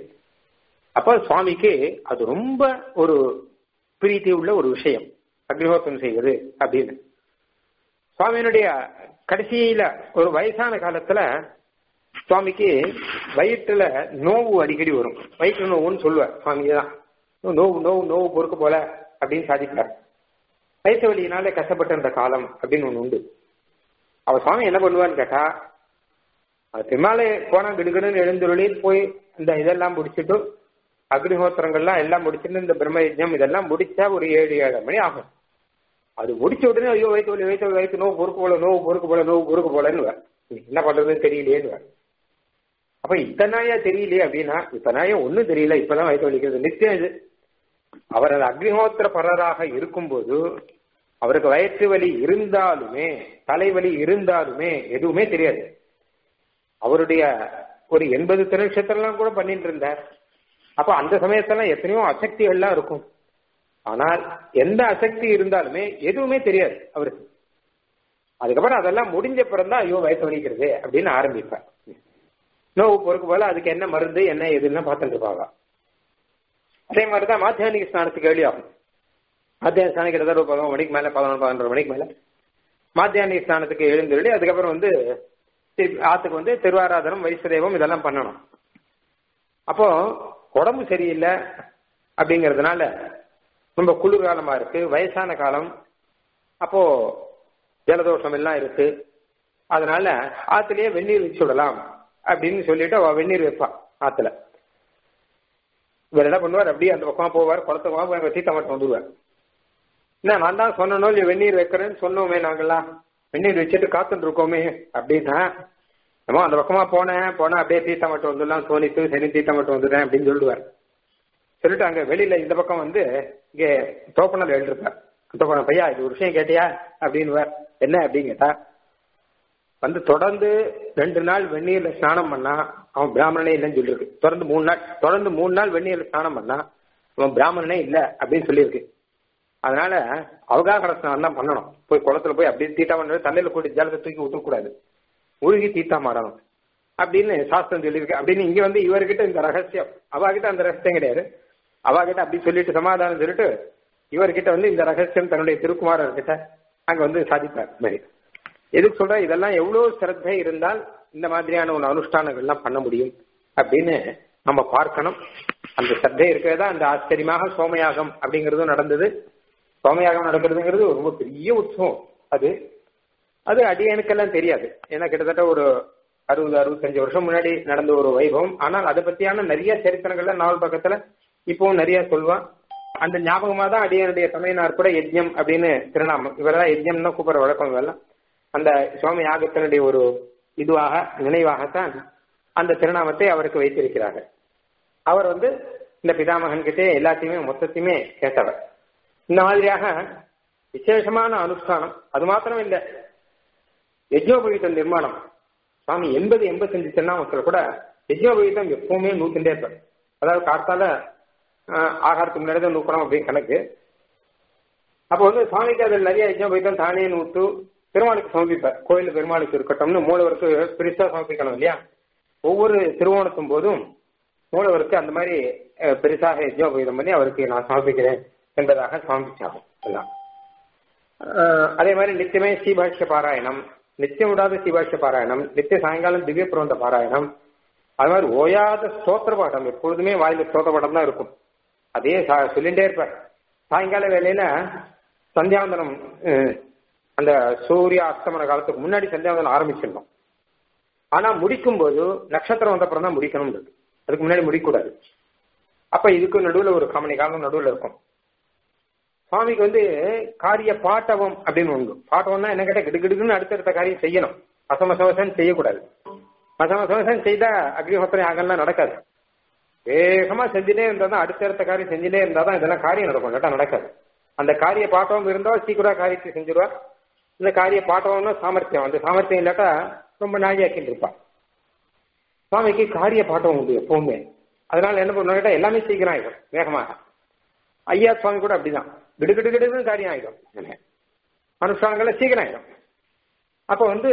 அப்ப சுவாமிக்கு அது ரொம்ப ஒரு பிரீத்தி உள்ள ஒரு விஷயம் அக்னிஹோத்திரம் செய்வது அப்படின்னு சுவாமியினுடைய கடைசியில ஒரு வயசான காலத்துல சுவாமிக்கு வயிற்றுல நோவு அடிக்கடி வரும் வயிற்று நோவுன்னு சொல்லுவார் சுவாமிக்கு தான் நோவு நோவு நோவு பொறுக்க போல அப்படின்னு சாதிப்பார் வயிற்று வலியினால கஷ்டப்பட்ட அந்த காலம் அப்படின்னு ஒண்ணு உண்டு அவ சுவாமி என்ன பண்ணுவான்னு கேட்டா அது பின்னாலே போனா கிடுகிடுன்னு எழுந்துருளி போய் இந்த இதெல்லாம் முடிச்சுட்டு அக்னிஹோத்திரங்கள்லாம் எல்லாம் முடிச்சுட்டு இந்த பிரம்ம யஜ்ஞம் இதெல்லாம் முடிச்சா ஒரு ஏழு ஏழு மணி ஆகும் அது முடிச்ச உடனே ஐயோ வயிற்று வலி வயிற்று வயிற்று நோவு பொறுக்கு போல நோவு பொறுக்கு போல நோவு பொறுக்கு போலன்னு என்ன பண்றதுன்னு தெரியலையேன்னு அப்ப இத்தனாயா தெரியலையே அப்படின்னா இத்தனாயா ஒண்ணும் தெரியல இப்பதான் வயிற்று வலிக்கிறது நிச்சயம் இது அவர் அது அக்னிஹோத்திர பரராக இருக்கும்போது அவருக்கு வயிற்று வலி இருந்தாலுமே தலைவலி இருந்தாலுமே எதுவுமே தெரியாது அவருடைய ஒரு எண்பது திருநட்சத்திரம்லாம் கூட பண்ணிட்டு இருந்தார் அப்ப அந்த சமயத்தெல்லாம் எத்தனையோ அசக்திகள்லாம் இருக்கும் ஆனால் எந்த அசக்தி இருந்தாலுமே எதுவுமே தெரியாது அவருக்கு அதுக்கப்புறம் அதெல்லாம் முடிஞ்ச பிறந்தான் ஐயோ வயசு வலிக்கிறது அப்படின்னு ஆரம்பிப்பார் நோவு பொறுக்கு போல அதுக்கு என்ன மருந்து என்ன எதுன்னு பார்த்துட்டு இருப்பாங்க அதே மாதிரிதான் மாத்தியானிக ஸ்நானத்துக்கு கேள்வி ஆகும் மாத்தியான ஸ்நானம் கிட்டத்தட்ட ஒரு பதினொரு மணிக்கு மேல பதினொன்று பதினொரு மணிக்கு மேல மாத்தியானிக ஸ்நானத்துக்கு எழுந்துள்ளி அதுக்கப்புறம் வந்து ஆத்துக்கு வந்து திருவாராதனம் வைசதேவம் இதெல்லாம் பண்ணணும் அப்போ உடம்பு சரியில்லை அப்படிங்கறதுனால ரொம்ப குளிர்காலமா இருக்கு வயசான காலம் அப்போ ஜலதோஷம் எல்லாம் இருக்கு அதனால ஆத்துலயே வெந்நீர் வச்சு விடலாம் அப்படின்னு சொல்லிட்டு அவ வெந்நீர் வைப்பா ஆத்துல இவர் என்ன பண்ணுவார் அப்படியே அந்த பக்கமா போவார் குளத்துக்கு தீத்த மட்டும் வந்துருவார் என்ன நான் தான் சொன்னோம் இல்லையா வெந்நீர் வைக்கிறேன்னு சொன்னோமே நாங்கெல்லாம் வெந்நீர் வச்சுட்டு காத்துட்டு இருக்கோமே அப்படின்னா நம்ம அந்த பக்கமா போனேன் போனா அப்படியே தீத்த மட்டும் வந்துடலாம் தோணித்து சரி தீத்த மட்டும் வந்துடுறேன் அப்படின்னு சொல்லுவார் சொல்லிட்டு அங்க வெளியில இந்த பக்கம் வந்து இங்க தோப்பனர் எழுதிருப்பார் தோப்பனர் பையா இது ஒரு விஷயம் கேட்டியா அப்படின்னு என்ன அப்படின்னு கேட்டா வந்து தொடர்ந்து ரெண்டு நாள் வெந்நீர்ல ஸ்நானம் பண்ணா அவன் பிராமணனே இல்லைன்னு சொல்லியிருக்கு தொடர்ந்து மூணு நாள் தொடர்ந்து மூணு நாள் வெந்நீர்ல ஸ்நானம் பண்ணா அவன் பிராமணனே இல்லை அப்படின்னு சொல்லியிருக்கு அதனால அவகாச ஸ்நானம் தான் பண்ணணும் போய் குளத்துல போய் அப்படியே தீட்டா பண்ண தண்ணியில கூட்டி ஜலத்தை தூக்கி விட்டுக்கூடாது உருகி தீட்டா மாறணும் அப்படின்னு சாஸ்திரம் சொல்லியிருக்கு அப்படின்னு இங்க வந்து இவர்கிட்ட இந்த ரகசியம் அவகிட்ட அந்த ரகசியம் கிடையாது அவகிட்ட அப்படி சொல்லிட்டு சமாதானம் சொல்லிட்டு இவர்கிட்ட வந்து இந்த ரகசியம் தன்னுடைய திருக்குமாரர்கிட்ட அங்க வந்து சாதிப்பார் மாதிரி எதுக்கு சொல்ற இதெல்லாம் எவ்வளவு சிரத்தை இருந்தால் இந்த மாதிரியான ஒரு அனுஷ்டானங்கள்லாம் பண்ண முடியும் அப்படின்னு நம்ம பார்க்கணும் அந்த சத்தை இருக்கிறதா அந்த ஆச்சரியமாக சோமயாகம் அப்படிங்கிறதும் நடந்தது சோமயாகம் நடக்கிறதுங்கிறது ரொம்ப பெரிய உற்சவம் அது அது அடியனுக்கெல்லாம் தெரியாது ஏன்னா கிட்டத்தட்ட ஒரு அறுபது அறுபத்தஞ்சு வருஷம் முன்னாடி நடந்த ஒரு வைபவம் ஆனால் அதை பத்தியான நிறைய சரித்திரங்கள்ல நாவல் பக்கத்துல இப்பவும் நிறைய சொல்லுவான் அந்த ஞாபகமா தான் அடியனுடைய தமையனார் கூட யஜ்யம் அப்படின்னு திருநாமம் இவரெல்லாம் யஜ்யம்னா கூப்பிடுற வழக்கம் இவெல்லாம் அந்த சுவாமி யாகத்தினுடைய ஒரு இதுவாக நினைவாகத்தான் அந்த திருநாமத்தை அவருக்கு வைத்திருக்கிறார்கள் அவர் வந்து இந்த பிதாமகன் கிட்டே எல்லாத்தையுமே மொத்தத்தையுமே கேட்டவர் இந்த மாதிரியாக விசேஷமான அனுஷ்டானம் அது மாத்திரம் இல்லை யஜ்னோபவீத நிர்மாணம் சுவாமி எண்பது எண்பத்தஞ்சு திருநாமத்தில் கூட யஜ்னோபவீதம் எப்பவுமே நூத்துட்டே இருப்பார் அதாவது காத்தால ஆகாரத்துக்கு முன்னாடி தான் நூக்கணும் அப்படின்னு கணக்கு அப்போ வந்து சுவாமிக்கு அதில் நிறைய யஜ்னோபவீதம் தானே நூத்து பெருமாளுக்கு சமர்ப்பிப்பார் கோயில் பெருமாளுக்கு இருக்கட்டும்னு மூலவருக்கு பெருசா சமர்ப்பிக்கணும் இல்லையா ஒவ்வொரு திருவோணத்தும் போதும் மூலவருக்கு அந்த மாதிரி பெருசாக யஜ்னோபவீதம் பண்ணி அவருக்கு நான் சமர்ப்பிக்கிறேன் என்பதாக சமர்ப்பிச்சாகும் எல்லாம் அதே மாதிரி நித்தியமே ஸ்ரீபாஷ்ய பாராயணம் நித்தியம் விடாத ஸ்ரீபாஷ்ய பாராயணம் நித்திய சாயங்காலம் திவ்ய பிரபந்த பாராயணம் அது மாதிரி ஓயாத ஸ்தோத்திர பாடம் எப்பொழுதுமே வாயில ஸ்தோத்திர பாடம் தான் இருக்கும் அதே சொல்லிட்டே இருப்பார் சாயங்கால வேலையில சந்தியாவந்தனம் அந்த சூரிய அஸ்தமன காலத்துக்கு முன்னாடி சந்தியாவந்தனம் ஆரம்பிச்சிடணும் ஆனா முடிக்கும் போது நட்சத்திரம் வந்த அப்புறம் தான் முடிக்கணும் அதுக்கு முன்னாடி முடிக்கக்கூடாது அப்ப இதுக்கு நடுவுல ஒரு கமனி காலம் நடுவுல இருக்கும் சுவாமிக்கு வந்து காரிய பாட்டவம் அப்படின்னு உண்டு பாட்டவம்னா என்ன கேட்டா கிடுகிடுன்னு அடுத்தடுத்த காரியம் செய்யணும் மசமசமசன் செய்யக்கூடாது மசமசமசன் செய்தா அக்னிஹோத்திரம் யாகம்லாம் நடக்காது வேகமா செஞ்சுட்டே இருந்தா தான் அடுத்தடுத்த காரியம் செஞ்சுட்டே இருந்தா தான் இதெல்லாம் காரியம் நடக்கும் இல்லாட்டா நடக்காது அந்த காரிய பாட்டவம் இருந்தா சீக்கிரம் காரியத்தை செஞ்சிருவா இந்த காரிய பாட்டவம்னா சாமர்த்தியம் அந்த சாமர்த்தியம் இல்லாட்டா ரொம்ப நாழியாக்கிட்டு இருப்பா சுவாமிக்கு காரிய பாட்டவம் உண்டு எப்பவுமே அதனால என்ன பண்ணுவோம் கேட்டா எல்லாமே சீக்கிரம் ஆயிடும் வேகமாக ஐயா சுவாமி கூட அப்படிதான் கிடுகிடு கிடுன்னு காரியம் ஆயிடும் அனுஷ்டானங்கள்ல சீக்கிரம் ஆயிடும் அப்ப வந்து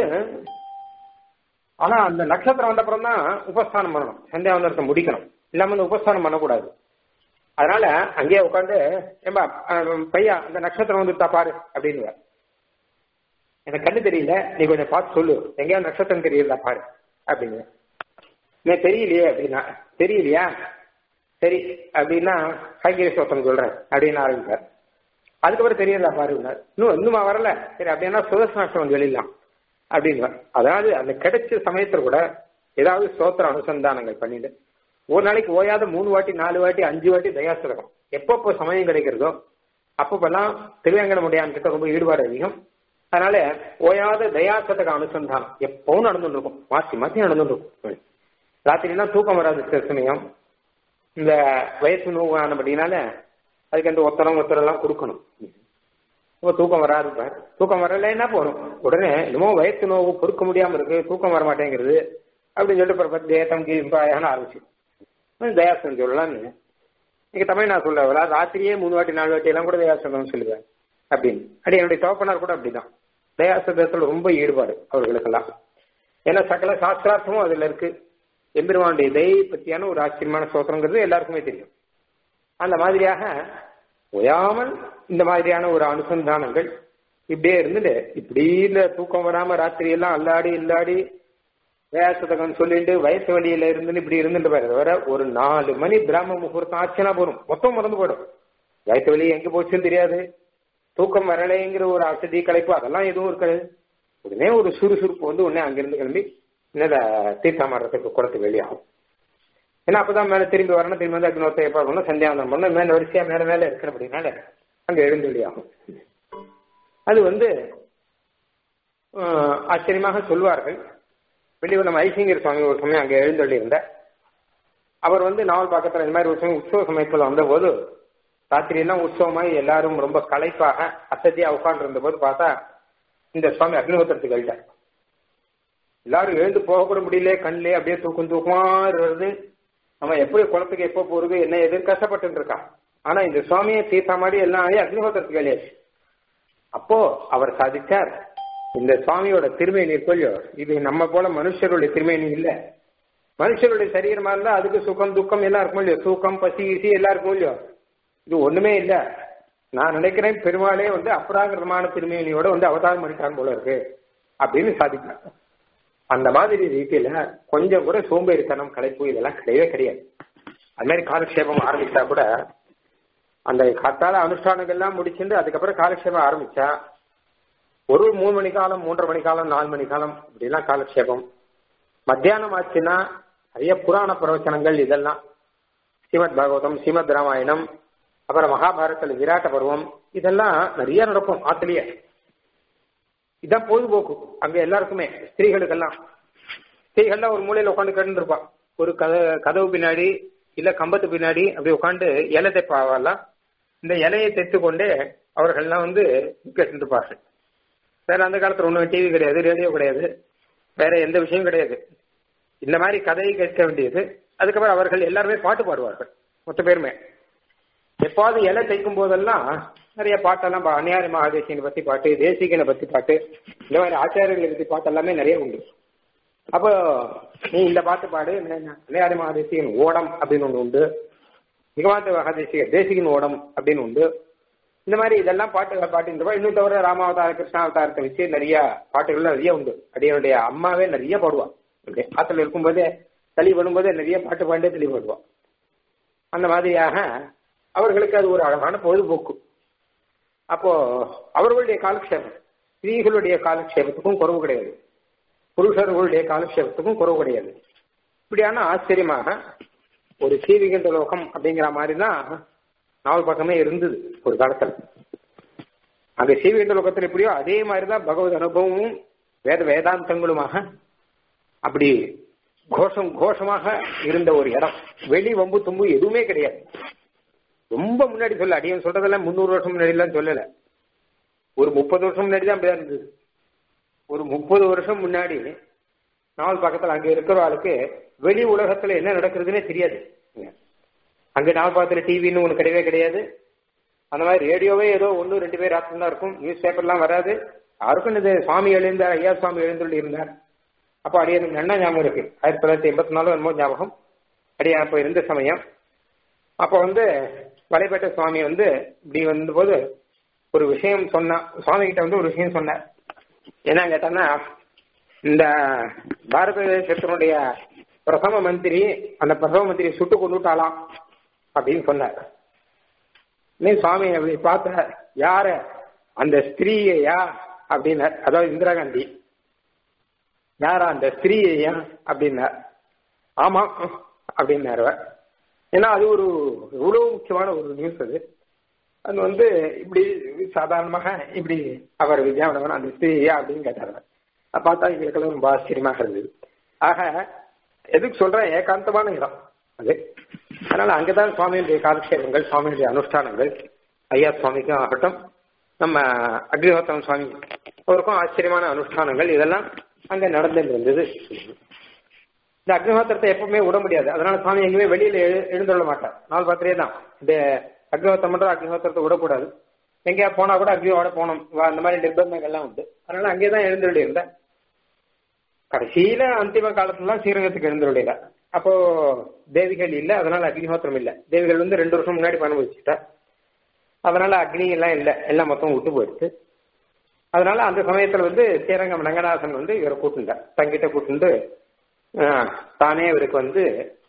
ஆனா அந்த நட்சத்திரம் வந்த அப்புறம் தான் உபஸ்தானம் பண்ணணும் சந்தியாவந்தனத்தை முடிக்கணும் இல்லாம அந்த உபஸ்தானம் பண்ணக்கூடாது அதனால அங்கேயே உட்காந்து ஏம்பா பையா அந்த நட்சத்திரம் வந்துட்டா பாரு அப்படின்னு எனக்கு கண்ணு தெரியல நீ கொஞ்சம் பார்த்து சொல்லு எங்கேயாவது நட்சத்திரம் தெரியல பாரு அப்படின்னு நீ தெரியலையே அப்படின்னா தெரியலையா சரி அப்படின்னா கைகேரி சோத்தம் சொல்றேன் அப்படின்னு ஆரம்பிப்பார் அதுக்கப்புறம் தெரியல பாருங்க இன்னும் இன்னுமா வரல சரி அப்படின்னா சுதர்சனாஷ்டம் சொல்லிடலாம் அப்படின்னு அதாவது அந்த கிடைச்ச சமயத்துல கூட ஏதாவது ஸ்தோத்திர அனுசந்தானங்கள் பண்ணிட்டு ஒரு நாளைக்கு ஓயாத மூணு வாட்டி நாலு வாட்டி அஞ்சு வாட்டி தயாசிரகம் எப்பப்போ சமயம் கிடைக்கிறதோ அப்பப்பெல்லாம் திருவேங்கடமுடியான் கிட்ட ரொம்ப ஈடுபாடு அதிகம் அதனால ஓயாத தயாசதக அனுசந்தானம் எப்பவும் நடந்துட்டு இருக்கும் மாத்தி மாத்தி நடந்துட்டு இருக்கும் ராத்திரினா தூக்கம் வராது சில சமயம் இந்த வயசு நோவானபடினால அதுக்கு அந்த ஒத்தரம் ஒத்தரெல்லாம் கொடுக்கணும் இப்போ தூக்கம் வராது தூக்கம் வரலைன்னா போகணும் உடனே என்னமோ வயசு நோவு பொறுக்க முடியாம இருக்கு தூக்கம் வர மாட்டேங்கிறது அப்படின்னு சொல்லிட்டு பத்து தேசம் கீழ்பாயான ஆரம்பிச்சு தயாசனம் சொல்லலாம்னு நீங்க தமிழ் நான் சொல்ல ராத்திரியே மூணு வாட்டி நாலு வாட்டி எல்லாம் கூட தயாசனம் சொல்லுவேன் அப்படின்னு அப்படி என்னுடைய தோப்பனார் கூட அப்படிதான் தயாசனத்துல ரொம்ப ஈடுபாடு அவர்களுக்கெல்லாம் ஏன்னா சகல சாஸ்திரார்த்தமும் அதுல இருக்கு எம்பெருமானுடைய தயை பத்தியான ஒரு ஆச்சரியமான சோத்திரங்கிறது எல்லாருக்குமே தெரியும் அந்த மாதிரியாக ஓயாமல் இந்த மாதிரியான ஒரு அனுசந்தானங்கள் இப்படியே இருந்துட்டு இப்படி இந்த தூக்கம் வராம ராத்திரி எல்லாம் அல்லாடி இல்லாடி வேசதகம் சொல்லிட்டு வயசு வழியில இருந்து இப்படி இருந்துட்டு பாரு வர ஒரு நாலு மணி பிராம முகூர்த்தம் ஆச்சுன்னா போறோம் மொத்தம் மறந்து போயிடும் வயசு வழி எங்க போச்சுன்னு தெரியாது தூக்கம் வரலைங்கிற ஒரு அசதி கலைப்பு அதெல்லாம் எதுவும் இருக்காது உடனே ஒரு சுறுசுறுப்பு வந்து உடனே அங்கிருந்து கிளம்பி என்னத தீர்த்தமாடுறதுக்கு குளத்துக்கு வெளியாகும் ஏன்னா அப்பதான் மேல திரும்பி வரணும் திரும்பி வந்து அக்னோத்தை பார்க்கணும் சந்தியாவந்தம் பண்ணணும் மேல வரிசையா மேல மேல இருக்கிற அப்படின்னால அங்க எழுந்து வெளியாகும் அது வந்து ஆச்சரியமாக சொல்வார்கள் வெளியூர்ல ஐசிங்கர் சுவாமி ஒரு சமயம் அங்க எழுந்தள்ளி இருந்த அவர் வந்து நாவல் பக்கத்துல இந்த மாதிரி ஒரு சமயம் உற்சவ சமயத்துல வந்த போது ராத்திரி எல்லாம் உற்சவமாய் எல்லாரும் ரொம்ப களைப்பாக அசதியா உட்கார்ந்து இருந்த போது பார்த்தா இந்த சுவாமி அக்னிஹோத்திரத்துக்கு எழுதார் எல்லாரும் எழுந்து போக கூட முடியல கண்ணிலே அப்படியே தூக்கம் தூக்கமா வருது நம்ம எப்படி குளத்துக்கு எப்போ போறது என்ன எது கஷ்டப்பட்டு இருக்கான் ஆனா இந்த சுவாமியை தீர்த்தா மாதிரி எல்லாம் ஆகி அக்னிஹோத்திரத்துக்கு எழுதியாச்சு அப்போ அவர் சாதிச்சார் இந்த சுவாமியோட திருமேனி கொள்ளியோ இது நம்ம போல மனுஷருடைய திருமேனி இல்ல மனுஷருடைய சரீரமா இருந்தா அதுக்கு சுகம் துக்கம் எல்லாம் இருக்கும் இல்லையோ தூக்கம் பசி இசி எல்லாம் இருக்கும் இல்லையோ இது ஒண்ணுமே இல்ல நான் நினைக்கிறேன் பெருமாளே வந்து அபராகிருதமான திருமேனியோட வந்து அவதாரம் பண்ணிட்டான் போல இருக்கு அப்படின்னு சாதிக்கிறார் அந்த மாதிரி ரீதியில கொஞ்சம் கூட சோம்பேறித்தனம் களைப்பு இதெல்லாம் கிடையவே கிடையாது அது மாதிரி காலக்ஷேபம் ஆரம்பிச்சா கூட அந்த காத்தால அனுஷ்டானங்கள்லாம் முடிச்சுட்டு அதுக்கப்புறம் காலக்ஷேபம் ஆரம்பிச்சா ஒரு மூணு மணி காலம் மூன்றரை மணி காலம் நாலு மணி காலம் இப்படிலாம் காலக்ஷேபம் மத்தியானம் ஆச்சுன்னா நிறைய புராண பிரவச்சனங்கள் இதெல்லாம் ஸ்ரீமத் பாகவதம் ஸ்ரீமத் ராமாயணம் அப்புறம் மகாபாரதத்தில் விராட்ட பருவம் இதெல்லாம் நிறைய நடக்கும் ஆத்திலேயே இதான் பொழுதுபோக்கு அங்க எல்லாருக்குமே ஸ்திரீகளுக்கெல்லாம் ஸ்திரீகள்லாம் ஒரு மூலையில உட்காந்து கேட்டு இருப்பா ஒரு கத கதவு பின்னாடி இல்ல கம்பத்து பின்னாடி அப்படி உட்காந்து இலை தைப்பாவெல்லாம் இந்த இலையை தைத்து கொண்டே அவர்கள்லாம் வந்து கேட்டு இருப்பார்கள் வேற அந்த காலத்துல ஒன்றும் டிவி கிடையாது ரேடியோ கிடையாது வேற எந்த விஷயம் கிடையாது இந்த மாதிரி கதையை கேட்க வேண்டியது அதுக்கப்புறம் அவர்கள் எல்லாருமே பாட்டு பாடுவார்கள் மொத்த பேருமே எப்பாவது இலை தைக்கும் போதெல்லாம் நிறைய பாட்டெல்லாம் பா- அன்னியாரி மகாதேசியனை பத்தி பாட்டு தேசிகனை பத்தி பாட்டு இந்த மாதிரி ஆச்சாரியர்களை பத்தி பாட்டு எல்லாமே நிறைய உண்டு அப்போ நீ இந்த பாட்டு பாடு அன்னியாரி மகாதேசியன் ஓடம் அப்படின்னு ஒன்று உண்டு நிகமாந்த மகாதேசிக தேசிகன் ஓடம் அப்படின்னு உண்டு இந்த மாதிரி இதெல்லாம் பாட்டு பாட்டுன்றப்ப இன்னும் தவிர ராமாவதார கிருஷ்ணாவதாரத்தை வச்சு நிறைய பாட்டுகள் நிறைய உண்டு அடியனுடைய அம்மாவே நிறைய பாடுவா அப்படி ஆத்துல இருக்கும்போதே தளி பண்ணும்போதே நிறைய பாட்டு பாண்டே தெளி பாடுவா அந்த மாதிரியாக அவர்களுக்கு அது ஒரு அழகான பொழுதுபோக்கு அப்போ அவர்களுடைய காலக்ஷேபம் ஸ்திரீகளுடைய காலக்ஷேபத்துக்கும் குறவு கிடையாது புருஷர்களுடைய காலக்ஷேபத்துக்கும் குறவு கிடையாது இப்படியான ஆச்சரியமாக ஒரு சீவிகண்ட லோகம் அப்படிங்கிற மாதிரி தான் நாவல் பக்கமே இருந்தது ஒரு காலத்துல அந்த சீவிகண்ட லோகத்தில் எப்படியோ அதே மாதிரி தான் பகவத் அனுபவமும் வேத வேதாந்தங்களுமாக அப்படி கோஷம் கோஷமாக இருந்த ஒரு இடம் வெளி வம்பு தும்பு எதுவுமே கிடையாது ரொம்ப முன்னாடி சொல்ல அடியன் சொல்றதெல்லாம் முந்நூறு வருஷம் முன்னாடி எல்லாம் சொல்லல ஒரு முப்பது வருஷம் முன்னாடி தான் அப்படிதான் இருந்தது ஒரு முப்பது வருஷம் முன்னாடி நாவல் பக்கத்துல அங்க இருக்கிற ஆளுக்கு வெளி உலகத்துல என்ன நடக்கிறதுனே தெரியாது அங்க நாவல் பக்கத்துல டிவின்னு ஒண்ணு கிடையவே கிடையாது அந்த மாதிரி ரேடியோவே ஏதோ ஒன்னு ரெண்டு பேர் ராத்திரம் தான் இருக்கும் நியூஸ் பேப்பர்லாம் வராது யாருக்கும் இது சுவாமி எழுந்தார் ஐயா சுவாமி எழுந்துள்ளி இருந்தார் அப்போ அடியே எனக்கு நல்லா ஞாபகம் இருக்கு ஆயிரத்தி தொள்ளாயிரத்தி எண்பத்தி நாலு என்னமோ ஞாபகம் அடியே அப்போ இருந்த சமயம் அப்போ வந்து வலைப்பேட்டை சுவாமி வந்து இப்படி வந்தபோது ஒரு விஷயம் சொன்னா சுவாமி கிட்ட வந்து ஒரு விஷயம் சொன்னார் என்ன கேட்டான்னா இந்த பாரத தேசத்தினுடைய பிரதம மந்திரி அந்த பிரதம மந்திரி சுட்டு கொண்டு விட்டாலாம் அப்படின்னு சொன்னார் நீ சுவாமி அப்படி பார்த்த யார அந்த ஸ்திரீயா அப்படின்னார் அதாவது இந்திரா காந்தி யாரா அந்த ஸ்திரீயா அப்படின்னார் ஆமா அப்படின்னாரு அவர். ஏன்னா அது ஒரு எவ்வளவு முக்கியமான ஒரு நியூஸ் அது அது வந்து இப்படி சாதாரணமாக இப்படி அவர் வித்யாவனவன் அந்த ஸ்திரீயா அப்படின்னு கேட்டார் அவர். அதை பார்த்தா எங்களுக்கெல்லாம் ரொம்ப ஆச்சரியமாக இருந்தது ஆக எதுக்கு சொல்றேன் ஏகாந்தமான இடம் அது அதனால அங்கதான் சுவாமியுடைய காலக்ஷேபங்கள் சுவாமியுடைய அனுஷ்டானங்கள் ஐயா சுவாமிக்கும் ஆகட்டும் நம்ம அக்னிஹோத்திரம் சுவாமி அவருக்கும் ஆச்சரியமான அனுஷ்டானங்கள் இதெல்லாம் அங்க நடந்துட்டு இருந்தது இந்த அக்னிஹோத்திரத்தை எப்பவுமே விட முடியாது அதனால சுவாமி எங்கேயுமே வெளியில எழு எழுந்துள்ள மாட்டார் நாள் பாத்திரே தான் இந்த அக்னிஹோத்திரம் மட்டும் அக்னிஹோத்திரத்தை விடக்கூடாது எங்கேயா போனா கூட அக்னியோட போகணும் வா- அந்த மாதிரி நிர்பந்தங்கள்லாம் உண்டு அதனால அங்கேயே தான் எழுந்துள்ளி இருந்தேன் கடைசியில அந்திம காலத்துலாம் ஸ்ரீரங்கத்துக்கு எழுந்துள்ளில அப்போ தேவிகள் இல்ல அதனால அக்னிஹோத்திரம் இல்ல தேவிகள் வந்து ரெண்டு வருஷம் முன்னாடி பணம் வச்சுட்டா அதனால அக்னி எல்லாம் இல்ல எல்லாம் மொத்தம் விட்டு போயிடுச்சு அதனால அந்த சமயத்துல வந்து ஸ்ரீரங்கம் ரங்கநாதன் வந்து இவரை கூட்டுண்டார் தங்கிட்ட கூட்டுண்டு ஆஹ், தானே இவருக்கு வந்து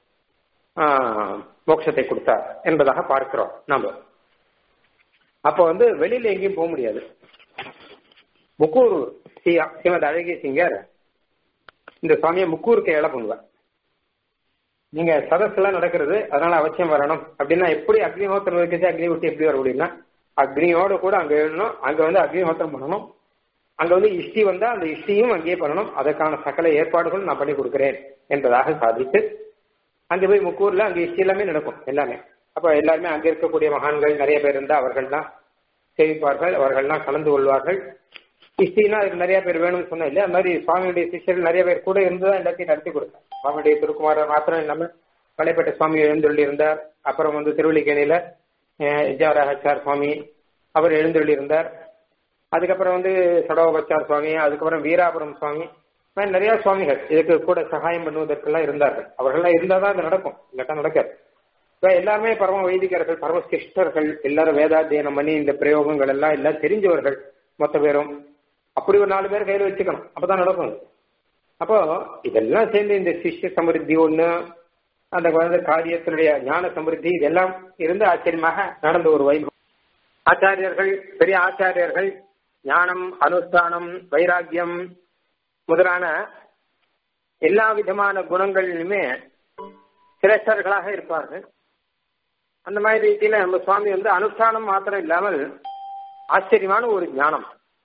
ஆஹ், மோட்சத்தை கொடுத்தார் என்பதாக பார்க்கிறோம் நாம அப்போ வந்து வெளியில எங்கேயும் போக முடியாது முக்கூர் ஸ்ரீ ஸ்ரீமத் அழகிய சிங்கர் இந்த சுவாமியை முக்கூருக்கு ஏழை பண்ணுவார் நீங்க சதஸ்லாம் நடக்கிறது அதனால அவசியம் வரணும் அப்படின்னா எப்படி அக்னிஹோத்திரம் இருக்குது அக்னி விட்டு எப்படி வர முடியும்னா அக்னியோட கூட அங்க எழுதணும் அங்க வந்து அக்னிஹோத்திரம் பண்ணணும் அங்க வந்து இஷ்டி வந்தா அந்த இஷ்டியும் அங்கேயே பண்ணணும் அதற்கான சகல ஏற்பாடுகளும் நான் பண்ணி கொடுக்கிறேன் என்பதாக சாதித்து அங்க போய் முக்கூர்ல அங்க இஷ்டி எல்லாமே நடக்கும் எல்லாமே அப்ப எல்லாருமே அங்க இருக்கக்கூடிய மகான்கள் நிறைய பேர் இருந்தா அவர்கள்லாம் சேவிப்பார்கள் அவர்கள்லாம் கலந்து கொள்வார்கள் இஷ்டினா அதுக்கு நிறைய பேர் வேணும்னு சொன்னேன் இல்லையா அது மாதிரி சுவாமியுடைய சிஷ்யர்கள் நிறைய பேர் கூட இருந்துதான் எல்லாத்தையும் நடத்தி கொடுத்தார் சுவாமியுடைய திருக்குமாரர் மாத்திரம் இல்லாம வலைப்பேட்டை சுவாமி எழுந்தருளி இருந்தார் அப்புறம் வந்து திருவள்ளிக்கேணியில விஜயராஜார் சுவாமி அவர் எழுந்தருளி இருந்தார் அதுக்கப்புறம் வந்து சடோபச்சார் சுவாமி அதுக்கப்புறம் வீராபுரம் சுவாமி இந்த மாதிரி நிறைய சுவாமிகள் இதுக்கு கூட சகாயம் பண்ணுவதற்கெல்லாம் இருந்தார்கள் அவர்கள்லாம் இருந்தால் தான் அது நடக்கும் இல்லாட்டா நடக்காது இப்ப எல்லாருமே பரம வைதிகர்கள் பரமசிஷ்டர்கள் எல்லாரும் வேதாத்தியனம் பண்ணி இந்த பிரயோகங்கள் எல்லாம் எல்லாம் தெரிஞ்சவர்கள் மொத்த பேரும் அப்படி ஒரு நாலு பேர் கையில வச்சுக்கணும் அப்பதான் நடக்கும் அது. அப்போ இதெல்லாம் சேர்ந்து இந்த சிஷ்ய சமிருத்தி ஒண்ணு அந்த குழந்தை காரியத்தினுடைய ஞான சமிருத்தி இதெல்லாம் இருந்து ஆச்சரியமாக நடந்த ஒரு வைபவம் ஆச்சாரியர்கள் பெரிய ஆச்சாரியர்கள் ஞானம் அனுஷ்டானம் வைராக்கியம் முதலான எல்லா விதமான குணங்களிலுமே சிரேஷ்டர்களாக இருப்பார்கள் அந்த மாதிரி ரீதியில நம்ம சுவாமி வந்து அனுஷ்டானம் மாத்திரம் இல்லாமல் ஆச்சரியமான ஒரு ஞானம்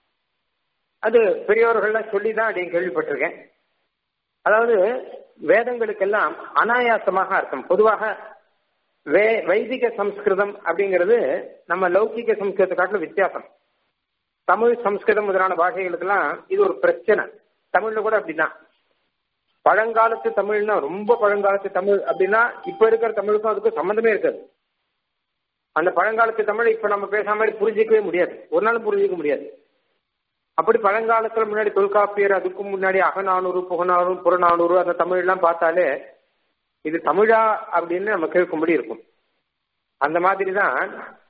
அது பெரியவர்கள்லாம் சொல்லி தான் அப்படி கேள்விப்பட்டிருக்கேன் அதாவது வேதங்களுக்கெல்லாம் அனாயாசமாக அர்த்தம் பொதுவாக வே வைதிக சம்ஸ்கிருதம் அப்படிங்கிறது நம்ம லௌகிக சம்ஸ்கிருதத்தை காட்டிலும் வித்தியாசம் தமிழ் சம்ஸ்கிருதம் முதலான பாஷைகளுக்கெல்லாம் இது ஒரு பிரச்சனை தமிழ்ல கூட அப்படிதான் பழங்காலத்து தமிழ்னா ரொம்ப பழங்காலத்து தமிழ் அப்படின்னா இப்ப இருக்கிற தமிழுக்கும் அதுக்கும் சம்மந்தமே இருக்காது அந்த பழங்காலத்து தமிழ் இப்ப நம்ம பேசாம மாதிரி புரிஞ்சிக்கவே முடியாது ஒரு நாளும் புரிஞ்சிக்க முடியாது அப்படி பழங்காலத்துல முன்னாடி தொல்காப்பியர் அதுக்கும் முன்னாடி அகநானூறு புகநானூறு புறநானூறு அந்த தமிழ் எல்லாம் பார்த்தாலே இது தமிழா அப்படின்னு நம்ம கேட்கும்படி இருக்கும் அந்த மாதிரி தான்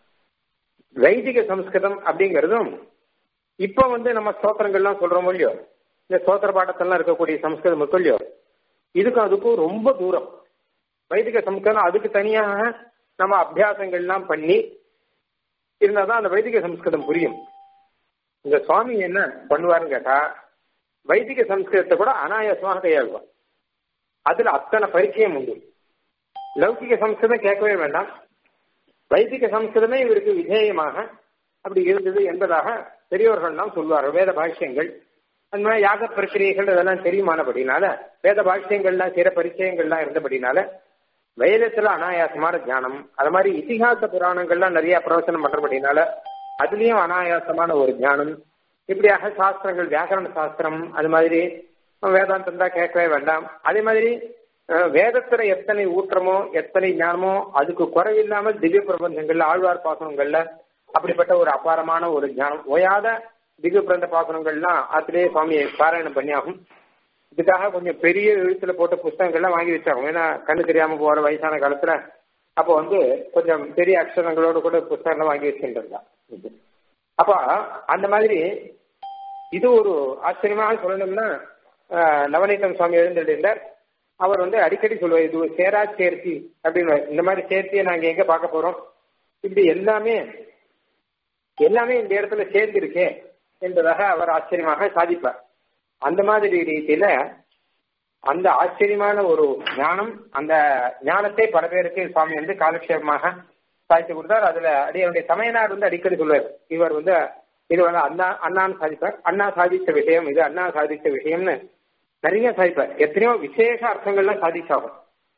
வைதிக சம்ஸ்கிருதம் அப்படிங்கிறதும் இப்ப வந்து நம்ம ஸ்தோத்திரங்கள்லாம் சொல்றோம் இல்லையோ இந்த ஸ்தோத்திர பாட்டத்தெல்லாம் இருக்கக்கூடிய சம்ஸ்கிருதம் இருக்கும் இல்லையோ இதுக்கும் அதுக்கும் ரொம்ப தூரம் வைதிக சம்ஸ்கிருதம் அதுக்கு தனியாக நம்ம அபியாசங்கள்லாம் பண்ணி இருந்தாதான் அந்த வைதிக சம்ஸ்கிருதம் புரியும் இந்த சுவாமி என்ன பண்ணுவாருன்னு கேட்டா வைதிக சம்ஸ்கிருதத்தை கூட அனாயாசமாக கையாளுவார் அதுல அத்தனை பரிச்சயம் உண்டு லௌகிக சம்ஸ்கிருதம் கேட்கவே வேண்டாம் வைதிக சம்ஸ்கிருதமே இவருக்கு விதேயமாக அப்படி இருந்தது என்பதாக பெரியோர்கள்லாம் சொல்வார்கள் வேத பாஷ்யங்கள் அந்த மாதிரி யாக பிரக்கிரியைகள் இதெல்லாம் தெரியுமானபடினால வேத பாஷ்யங்கள்லாம் சிற பரிச்சயங்கள்லாம் இருந்தபடினால வேதத்துல அனாயாசமான ஞானம் அது மாதிரி இதிகாச புராணங்கள்லாம் நிறைய பிரவச்சனம் பண்றபடினால அதுலயும் அனாயாசமான ஒரு ஞானம் இப்படியாக சாஸ்திரங்கள் வியாக்கரண சாஸ்திரம் அது மாதிரி வேதாந்தம் தான் கேட்கவே வேண்டாம் அதே மாதிரி வேதத்துல எத்தனை ஊற்றமோ எத்தனை ஞானமோ அதுக்கு குறைவில்லாமல் திவ்ய பிரபந்தங்கள்ல ஆழ்வார் பாசனங்கள்ல அப்படிப்பட்ட ஒரு அபாரமான ஒரு ஞானம் ஓயாத திவ்ய பிரபந்த பாசனங்கள்லாம் அதுலேயே சுவாமியை பாராயணம் பண்ணி ஆகும் இதுக்காக கொஞ்சம் பெரிய எழுத்துல போட்ட புஸ்தகங்கள்லாம் வாங்கி வச்சாகும் ஏன்னா கண்ணு தெரியாம போற வயசான காலத்துல அப்போ வந்து கொஞ்சம் பெரிய அக்ஷரங்களோட கூட புஸ்தகங்கள் வாங்கி வச்சுருந்தா அப்ப அந்த மாதிரி இது ஒரு ஆச்சரியமாக சொல்லணும்னா நவநீதம் சுவாமி எழுந்திருந்தார் அவர் வந்து அடிக்கடி சொல்லுவார் இது சேரா சேர்த்தி அப்படின்னு இந்த மாதிரி சேர்த்தியை நாங்க எங்க பார்க்க போறோம் இப்படி எல்லாமே எல்லாமே இந்த இடத்துல சேர்ந்து இருக்கே என்பதாக அவர் ஆச்சரியமாக சாதிப்பார் அந்த மாதிரி ரீதியில அந்த ஆச்சரியமான ஒரு ஞானம் அந்த ஞானத்தை பல பேருக்கு சுவாமி வந்து காலக்ஷேபமாக சாதித்து கொடுத்தார் அதுல அடியனுடைய சமயனார் வந்து அடிக்கடி சொல்வார் இவர் வந்து இது வந்து அண்ணா அண்ணான்னு சாதிப்பார் அண்ணா சாதித்த விஷயம் இது அண்ணா சாதித்த விஷயம்னு நிறைய சாதிப்பார் எத்தனையோ விசேஷ அர்த்தங்கள்லாம் சாதிச்சாகும்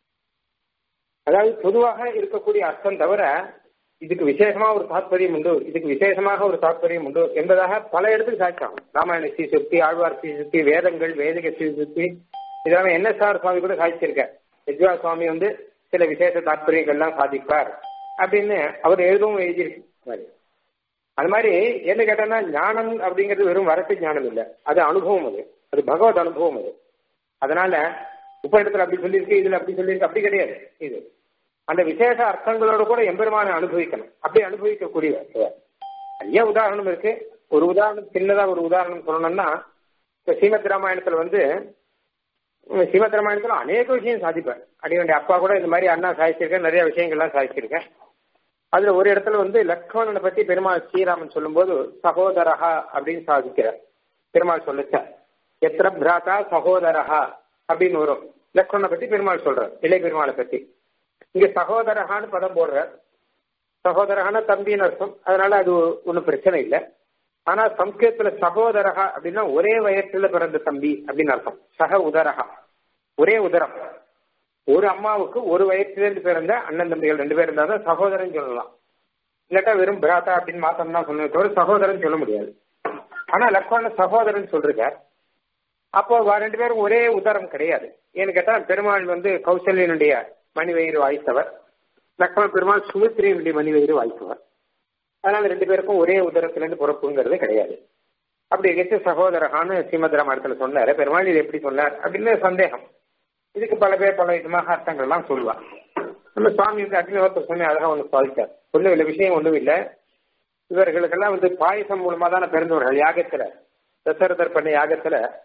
அதாவது பொதுவாக இருக்கக்கூடிய அர்த்தம் தவிர இதுக்கு விசேஷமா ஒரு தாத்பரியம் உண்டு இதுக்கு விசேஷமாக ஒரு தாத்பரியம் உண்டு என்பதாக பல இடத்துக்கு சாதிச்சாகும் ராமாயண ஸ்ரீசுக்தி ஆழ்வார் ஸ்ரீசுக்தி வேதங்கள் வேதிக ஸ்ரீசுக்தி இதெல்லாம் என்எஸ்ஆர் சுவாமி கூட சாதிச்சிருக்கார் விஜயா சுவாமி வந்து சில விசேஷ தாத்பரியங்கள்லாம் சாதிப்பார் அப்படின்னு அவர் எழுதவும் எழுதியிருக்கு அது மாதிரி என்ன கேட்டோம்னா ஞானம் அப்படிங்கிறது வெறும் வரட்டு ஞானம் இல்லை அது அனுபவம் அது அது பகவத் அனுபவம் அது அதனால உப்ப இடத்துல அப்படி சொல்லியிருக்கு இதுல அப்படி சொல்லியிருக்கு அப்படி கிடையாது இது அந்த விசேஷ அர்த்தங்களோட கூட எம்பெருமானை அனுபவிக்கணும் அப்படி அனுபவிக்கக்கூடிய நிறைய உதாரணம் இருக்கு ஒரு உதாரணம் சின்னதா ஒரு உதாரணம் சொல்லணும்னா இப்ப ஸ்ரீமத் ராமாயணத்துல வந்து ஸ்ரீமத் ராமாயணத்துல அநேக விஷயம் சாதிப்பேன் அடிவண்டி அப்பா கூட இந்த மாதிரி அண்ணா சாதிச்சிருக்கேன் நிறைய விஷயங்கள்லாம் சாதிச்சிருக்கேன் அதுல ஒரு இடத்துல வந்து லக்ஷ்மணனை பத்தி பெருமாள் ஸ்ரீராமன் சொல்லும்போது சகோதரஹா அப்படின்னு சாதிக்கிறார் பெருமாள் சொல்லுச்ச எத்திர பிராத்தா சகோதரஹா அப்படின்னு வரும் லக்ஷ்மணனை பத்தி பெருமாள் சொல்றார் இளைய பெருமாளை பத்தி இங்க சகோதரஹான்னு பதம் போடுறார் சகோதரஹான தம்பின்னு அர்த்தம் அதனால அது ஒன்றும் பிரச்சனை இல்லை ஆனா சம்ஸ்கிருதத்துல சகோதரகா அப்படின்னா ஒரே வயத்துல பிறந்த தம்பி அப்படின்னு அர்த்தம் சக உதரகா ஒரே உதரம் ஒரு அம்மாவுக்கு ஒரு வயசுலேருந்து பிறந்த அண்ணன் தம்பிகள் ரெண்டு பேர் இருந்தால் தான் சகோதரன் சொல்லலாம் இல்லாட்டா வெறும் பிராத்தா அப்படின்னு மாத்தம் தான் சொல்லணும் தவிர சகோதரன் சொல்ல முடியாது ஆனா லக்ஷ்மண சகோதரன் சொல்றார் அப்போ ரெண்டு பேரும் ஒரே உதரம் கிடையாது ஏன்னு கேட்டா பெருமாள் வந்து கௌசல்யனுடைய மணிவயிறு வாய்த்தவர் லக்ஷ்மண பெருமாள் சுமித்ரியினுடைய மணிவயிறு வாய்த்தவர் அதனால ரெண்டு பேருக்கும் ஒரே உதரத்திலிருந்து பிறப்புங்கிறது கிடையாது அப்படி இருக்க சகோதரகான்னு ஸ்ரீமத் ராமாயணத்துல சொன்னாரு பெருமாள் இது எப்படி சொன்னார் அப்படின்னு சந்தேகம் இதுக்கு பல பேர் பல விதமாக அர்த்தங்கள்லாம் சொல்லுவார் நம்ம சுவாமி வந்து அக்னிஹோத்திர சுவாமி அழகா ஒன்று சாதித்தார் ஒன்றும் இல்லை விஷயம் ஒன்றும் இல்லை இவர்களுக்கெல்லாம் வந்து பாயசம் மூலமா தானே பிறந்தவர்கள் யாகத்துல தசரதர் பண்ண யாகத்துல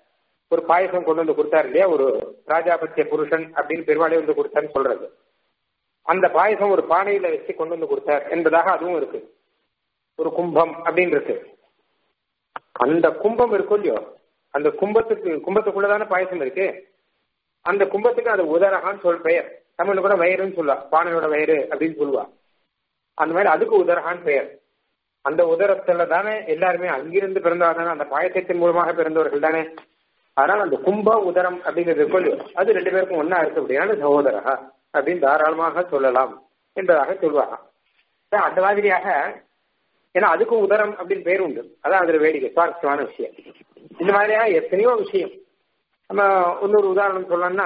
ஒரு பாயசம் கொண்டு வந்து கொடுத்தாரு இல்லையா ஒரு ராஜாபத்திய புருஷன் அப்படின்னு பெருமாளே வந்து கொடுத்தாருன்னு சொல்றது அந்த பாயசம் ஒரு பானையில வச்சு கொண்டு வந்து கொடுத்தார் என்பதாக அதுவும் இருக்கு ஒரு கும்பம் அப்படின்னு இருக்கு அந்த கும்பம் இருக்கும் இல்லையோ அந்த கும்பத்துக்கு கும்பத்துக்குள்ளதான பாயசம் இருக்கு அந்த கும்பத்துக்கு அது உதரகான்னு சொல் பெயர் தமிழ்ல கூட வயிறுன்னு சொல்லுவா பானையோட வயிறு அப்படின்னு சொல்லுவா அந்த மாதிரி அதுக்கு உதரகான்னு பெயர் அந்த உதரத்துல தானே எல்லாருமே அங்கிருந்து பிறந்தவா தானே அந்த பாயசத்தின் மூலமாக பிறந்தவர்கள் தானே அதனால அந்த கும்ப உதரம் அப்படிங்கிறது இருக்கும் இல்லையோ அது ரெண்டு பேருக்கும் ஒன்னா இருக்கு அப்படின்னா சகோதரா அப்படின்னு தாராளமாக சொல்லலாம் என்பதாக சொல்வாங்க அந்த மாதிரியாக ஏன்னா அதுக்கும் உதரம் அப்படின்னு பேர் உண்டு அதான் அதுல வேடிக்கை சுவாரஸ்யமான விஷயம் இந்த மாதிரியா எத்தனையோ விஷயம் நம்ம இன்னொரு உதாரணம் சொல்லணும்னா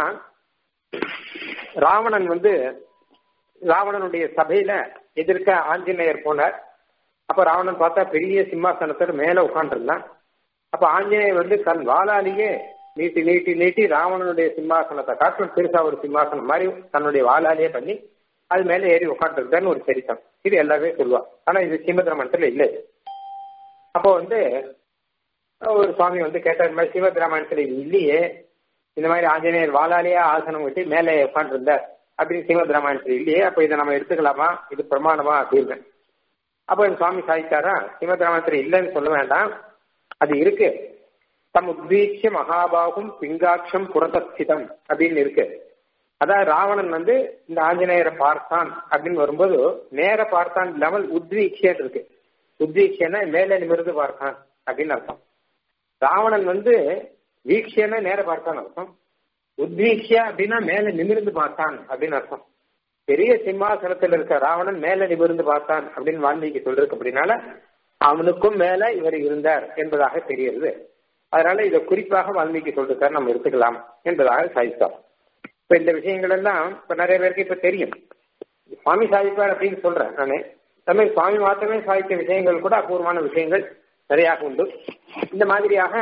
ராவணன் வந்து ராவணனுடைய சபையில எதிர்க்க ஆஞ்சநேயர் போனார் அப்ப ராவணன் பார்த்தா பெரிய சிம்மாசனத்தோட மேல உட்காந்துருந்தான் அப்ப ஆஞ்சநேயர் வந்து தன் வாளாலேயே நீட்டி நீட்டி நீட்டி ராவணனுடைய சிம்மாசனத்தை காட்டும் பெருசா ஒரு சிம்மாசனம் மாதிரி தன்னுடைய வாளாலேயே பண்ணி அது மேல ஏறி உட்காந்துருக்கான்னு ஒரு சரித்தம் இது எல்லாமே சொல்லுவா ஆனா இது ஸ்ரீமத் ராமாயணத்துல இல்லை அப்போ வந்து ஒரு சுவாமி வந்து கேட்டார் இந்த மாதிரி ஸ்ரீமத் ராமாயணத்துல இது இல்லையே இந்த மாதிரி ஆஞ்சநேயர் வாளாலேயே ஆசனம் விட்டு மேலே உட்காந்துருந்தார் அப்படின்னு ஸ்ரீமத் ராமாயணத்துல இல்லையே அப்ப இதை நம்ம எடுத்துக்கலாமா இது பிரமாணமா அப்படின்னு அப்ப என் சுவாமி சாதித்தாரா ஸ்ரீமத் ராமாயணத்துல இல்லைன்னு சொல்ல வேண்டாம் அது இருக்கு தம் உத்வீட்சிய மகாபாகும் பிங்காட்சம் புறதஸ்திதம் அப்படின்னு இருக்கு அதான் ராவணன் வந்து இந்த ஆஞ்சநேயரை பார்த்தான் அப்படின்னு வரும்போது நேர பார்த்தான் இல்லாமல் உத்வீட்சியன் இருக்கு உத்வீட்சியனா மேல நிமிர்ந்து பார்த்தான் அப்படின்னு அர்த்தம் ராவணன் வந்து வீக்ஷியனா நேர பார்த்தான் அர்த்தம் உத்வீக்ஷியா அப்படின்னா மேல நிமிர்ந்து பார்த்தான் அப்படின்னு அர்த்தம் பெரிய சிம்மாசனத்தில் இருக்க ராவணன் மேல நிமிர்ந்து பார்த்தான் அப்படின்னு வால்மீகி சொல்றதுக்கு அப்படின்னால அவனுக்கும் மேல இவர் இருந்தார் என்பதாக தெரிகிறது அதனால இதை குறிப்பாக வால்மீகி சொல்றார் நம்ம எடுத்துக்கலாம் என்பதாக சாதித்தோம் இப்ப இந்த விஷயங்கள் எல்லாம் இப்ப நிறைய பேருக்கு இப்ப தெரியும் சுவாமி சாதிப்பார் அப்படின்னு சொல்றேன் நானு தமிழ் சுவாமி மாத்திரமே சாதித்த விஷயங்கள் கூட அபூர்வமான விஷயங்கள் நிறையாக உண்டு இந்த மாதிரியாக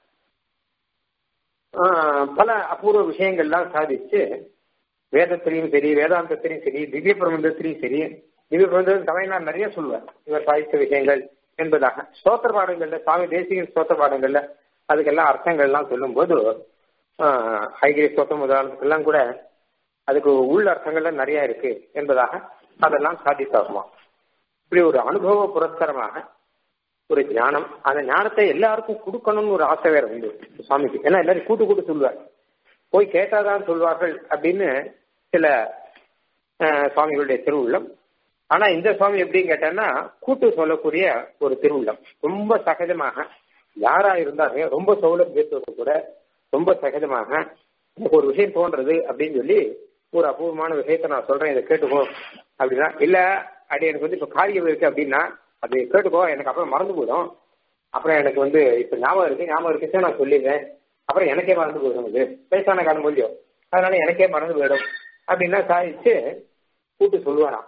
பல அபூர்வ விஷயங்கள்லாம் சாதிச்சு வேதத்திலையும் சரி வேதாந்தத்திலையும் சரி திவ்ய பிரபந்தத்திலையும் சரி திவ்ய பிரபந்தம் தமிழ்நாடு நிறைய சொல்லுவார் இவர் சாதித்த விஷயங்கள் என்பதாக ஸ்தோத்திர பாடங்கள்ல சுவாமி தேசிக ஸ்தோத்திர பாடங்கள்ல அதுக்கெல்லாம் அர்த்தங்கள்லாம் சொல்லும்போது ஹைகிரி ஸ்தோத்திரம் உதாரணத்துக்கெல்லாம் கூட அதுக்கு உள் அர்த்தங்கள்ல நிறைய இருக்கு என்பதாக அதெல்லாம் சாதித்தாகுமா இப்படி ஒரு அனுபவ புரஸ்கரமாக ஒரு ஞானம் அந்த ஞானத்தை எல்லாருக்கும் கொடுக்கணும்னு ஒரு ஆசை வேற உண்டு சுவாமிக்கு ஏன்னா எல்லாரும் கூட்டு கூட்டு சொல்லுவார் போய் கேட்டாதான் சொல்வார்கள் அப்படின்னு சில சுவாமிகளுடைய திருவுள்ளம் ஆனா இந்த சுவாமி எப்படின்னு கேட்டேன்னா கூட்டு சொல்லக்கூடிய ஒரு திருவுள்ளம் ரொம்ப சகஜமாக யாரா இருந்தாலும் ரொம்ப சௌலபியத்தோடு கூட ரொம்ப சகஜமாக எனக்கு ஒரு விஷயம் தோன்றது அப்படின்னு சொல்லி ஒரு அபூர்வமான விஷயத்த நான் சொல்றேன் இதை கேட்டுக்கோ அப்படின்னா இல்ல அப்படி எனக்கு வந்து இப்ப காரியம் இருக்கு அப்படின்னா அது கேட்டுக்கோ எனக்கு அப்புறம் மறந்து போயிடும் அப்புறம் எனக்கு வந்து இப்ப ஞாபகம் இருக்கு ஞாபகம் இருக்குச்சு நான் சொல்லிடுறேன் அப்புறம் எனக்கே மறந்து போயிடும் அது வயசான காலம் முடியும் அதனால எனக்கே மறந்து போயிடும் அப்படின்னா சாதிச்சு கூட்டு சொல்லுவாராம்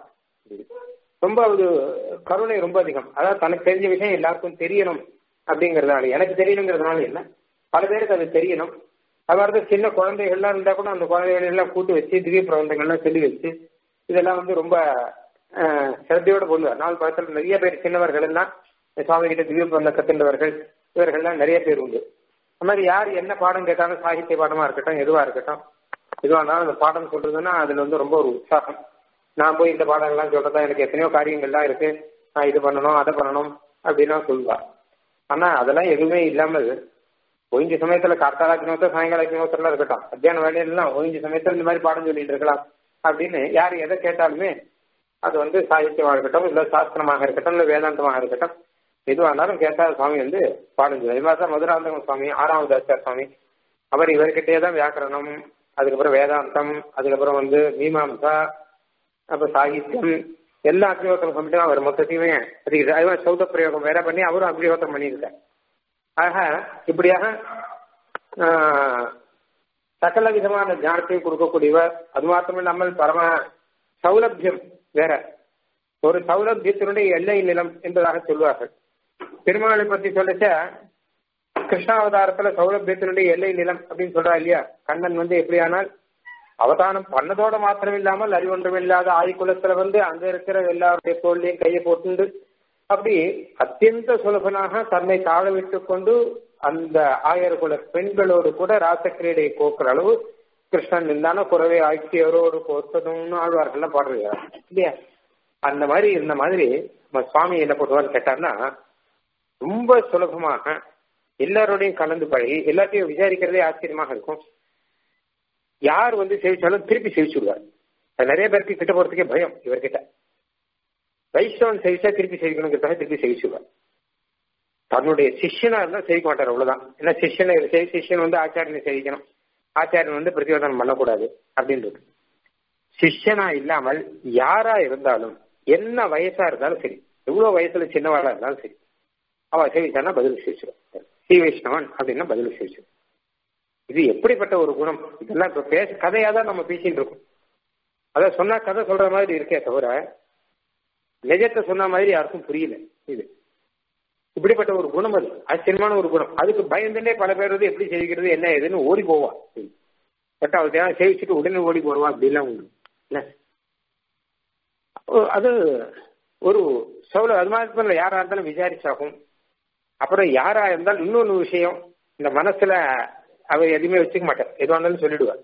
ரொம்ப ஒரு கருணை ரொம்ப அதிகம் அதாவது தனக்கு தெரிஞ்ச விஷயம் எல்லாருக்கும் தெரியணும் அப்படிங்கறதுனால எனக்கு தெரியணுங்கிறதுனால என்ன பல பேருக்கு அது தெரியணும் அது மாதிரி சின்ன குழந்தைகள்லாம் இருந்தா கூட அந்த குழந்தைகள் எல்லாம் கூட்டு வச்சு திவ்ய பிரபந்தங்கள்லாம் சொல்லி வச்சு இதெல்லாம் வந்து ரொம்ப சிரத்தையோட சொல்லுவார் நாலு பக்கத்தில் நிறைய பேர் சின்னவர்கள் எல்லாம் சுவாமி கிட்ட திவ்ய பிரபந்தம் கத்துண்டவர்கள் இவர்கள்லாம் நிறைய பேர் உண்டு அது மாதிரி யார் என்ன பாடம் கேட்டாலும் சாகித்ய பாடமா இருக்கட்டும் எதுவா இருக்கட்டும் எதுவாக இருந்தாலும் அந்த பாடம் சொல்றதுன்னா அதுல வந்து ரொம்ப ஒரு உற்சாகம் நான் போய் இந்த பாடங்கள்லாம் சொல்றதா எனக்கு எத்தனையோ காரியங்கள்லாம் இருக்கு நான் இது பண்ணணும் அதை பண்ணணும் அப்படின்னா சொல்லுவா ஆனா அதெல்லாம் எதுவுமே இல்லாமல் ஒழிஞ்ச சமயத்துல கார்த்தாலா கிணோத்தம் சாயங்கால கிணோத்தம்லாம் இருக்கட்டும் மத்தியான வேலையெல்லாம் ஒழிஞ்ச சமயத்துல இந்த மாதிரி பாடம் சொல்லிட்டு இருக்கலாம் அப்படின்னு யார் எதை கேட்டாலுமே அது வந்து சாகித்யமாக இருக்கட்டும் இல்ல சாஸ்திரமாக இருக்கட்டும் இல்ல வேதாந்தமாக இருக்கட்டும் எதுவாக இருந்தாலும் கேட்டா சுவாமி வந்து பாடம் சொல்லு இது மாதிரி தான் மதுராந்தகம் சுவாமி ஆறாவது ஆச்சார் சுவாமி அவர் இவர்கிட்டயே தான் வியாக்கரணம் அதுக்கப்புறம் வேதாந்தம் அதுக்கப்புறம் வந்து மீமாம்சா அப்புறம் சாகித்யம் எல்லா அக்னிஹோத்திரம் பண்ணிட்டு அவர் மொத்தத்தையுமே அதிக அது சௌத பிரயோகம் வேற பண்ணி அவரும் அக்னிஹோத்திரம் பண்ணியிருக்கார் ஆக இப்படியாக சகல விதமான ஞானத்தையும் கொடுக்கக்கூடியவர் அது மாத்திரம் இல்லாமல் பரம சௌலபியம் வேற ஒரு சௌலபியத்தினுடைய எல்லை நிலம் என்பதாக சொல்வார்கள் பெருமாளை பத்தி சொல்லச்ச கிருஷ்ணாவதாரத்துல சௌலபியத்தினுடைய எல்லை நிலம் அப்படின்னு சொல்றா இல்லையா கண்ணன் வந்து எப்படியானால் அவதானம் பண்ணதோட மாத்திரம் இல்லாமல் அறிவொன்றும் இல்லாத ஆய்குலத்துல வந்து அங்க இருக்கிற எல்லாருடைய தோல்லையும் கையை போட்டுண்டு அப்படி அத்தியந்த சுலபனாக தன்னை தாழ விட்டு கொண்டு அந்த ஆயர்குல பெண்களோடு கூட ராசக்கிரீடை போக்குற அளவு கிருஷ்ணன் இருந்தான குறவை ஆட்சியரோடு கோர்த்ததும்னு ஆழ்வார்கள்லாம் பாடுறாங்க இல்லையா அந்த மாதிரி இருந்த மாதிரி நம்ம சுவாமி என்ன பண்ணுவான்னு கேட்டார்னா ரொம்ப சுலபமாக எல்லாரோடையும் கலந்து பழகி எல்லாத்தையும் விசாரிக்கிறதே ஆச்சரியமாக இருக்கும் யார் வந்து சேவிச்சாலும் திருப்பி சேவிச்சுடுவார் அது நிறைய பேருக்கு கிட்ட போறதுக்கே பயம் இவர்கிட்ட வைஷ்ணவன் சேவிச்சா திருப்பி சேவிக்கணுங்கிறதுக்காக திருப்பி சேவிச்சுடுவார் தன்னுடைய சிஷ்யனா இருந்தா சேவிக்க மாட்டார் அவ்வளவுதான் ஏன்னா சிஷ்யனை சிஷ்யன் வந்து ஆச்சாரியனை சேவிக்கணும் ஆச்சாரியன் வந்து பிரதிவாதனம் பண்ணக்கூடாது அப்படின்றது சிஷ்யனா இல்லாமல் யாரா இருந்தாலும் என்ன வயசா இருந்தாலும் சரி எவ்வளவு வயசுல சின்னவாளா இருந்தாலும் சரி அவ சேவிச்சானா பதில் சேவிச்சிடும் ஸ்ரீ வைஷ்ணவன் அப்படின்னா பதில் சேவிச்சிடும் இது எப்படிப்பட்ட ஒரு குணம் இதெல்லாம் இப்ப பேச கதையா தான் நம்ம பேசிட்டு இருக்கோம் அதான் சொன்னா கதை சொல்ற மாதிரி இருக்கே தவிர நிஜத்தை சொன்ன மாதிரி யாருக்கும் புரியல இது இப்படிப்பட்ட ஒரு குணம் அது ஆச்சரியமான ஒரு குணம் அதுக்கு பயந்துட்டே பல பேர் வந்து எப்படி சேவிக்கிறது என்ன ஏதுன்னு ஓடி போவா பட் அவளுக்கு சேவிச்சுட்டு உடனே ஓடி போடுவா அப்படிலாம் உண்டு இல்ல அது ஒரு சவுல அது மாதிரி யாரா இருந்தாலும் விசாரிச்சாகும் அப்புறம் யாரா இருந்தாலும் இன்னொன்று விஷயம் இந்த மனசுல அவ எதுவுமே வச்சுக்க மாட்டேன் எதுவாக இருந்தாலும் சொல்லிடுவார்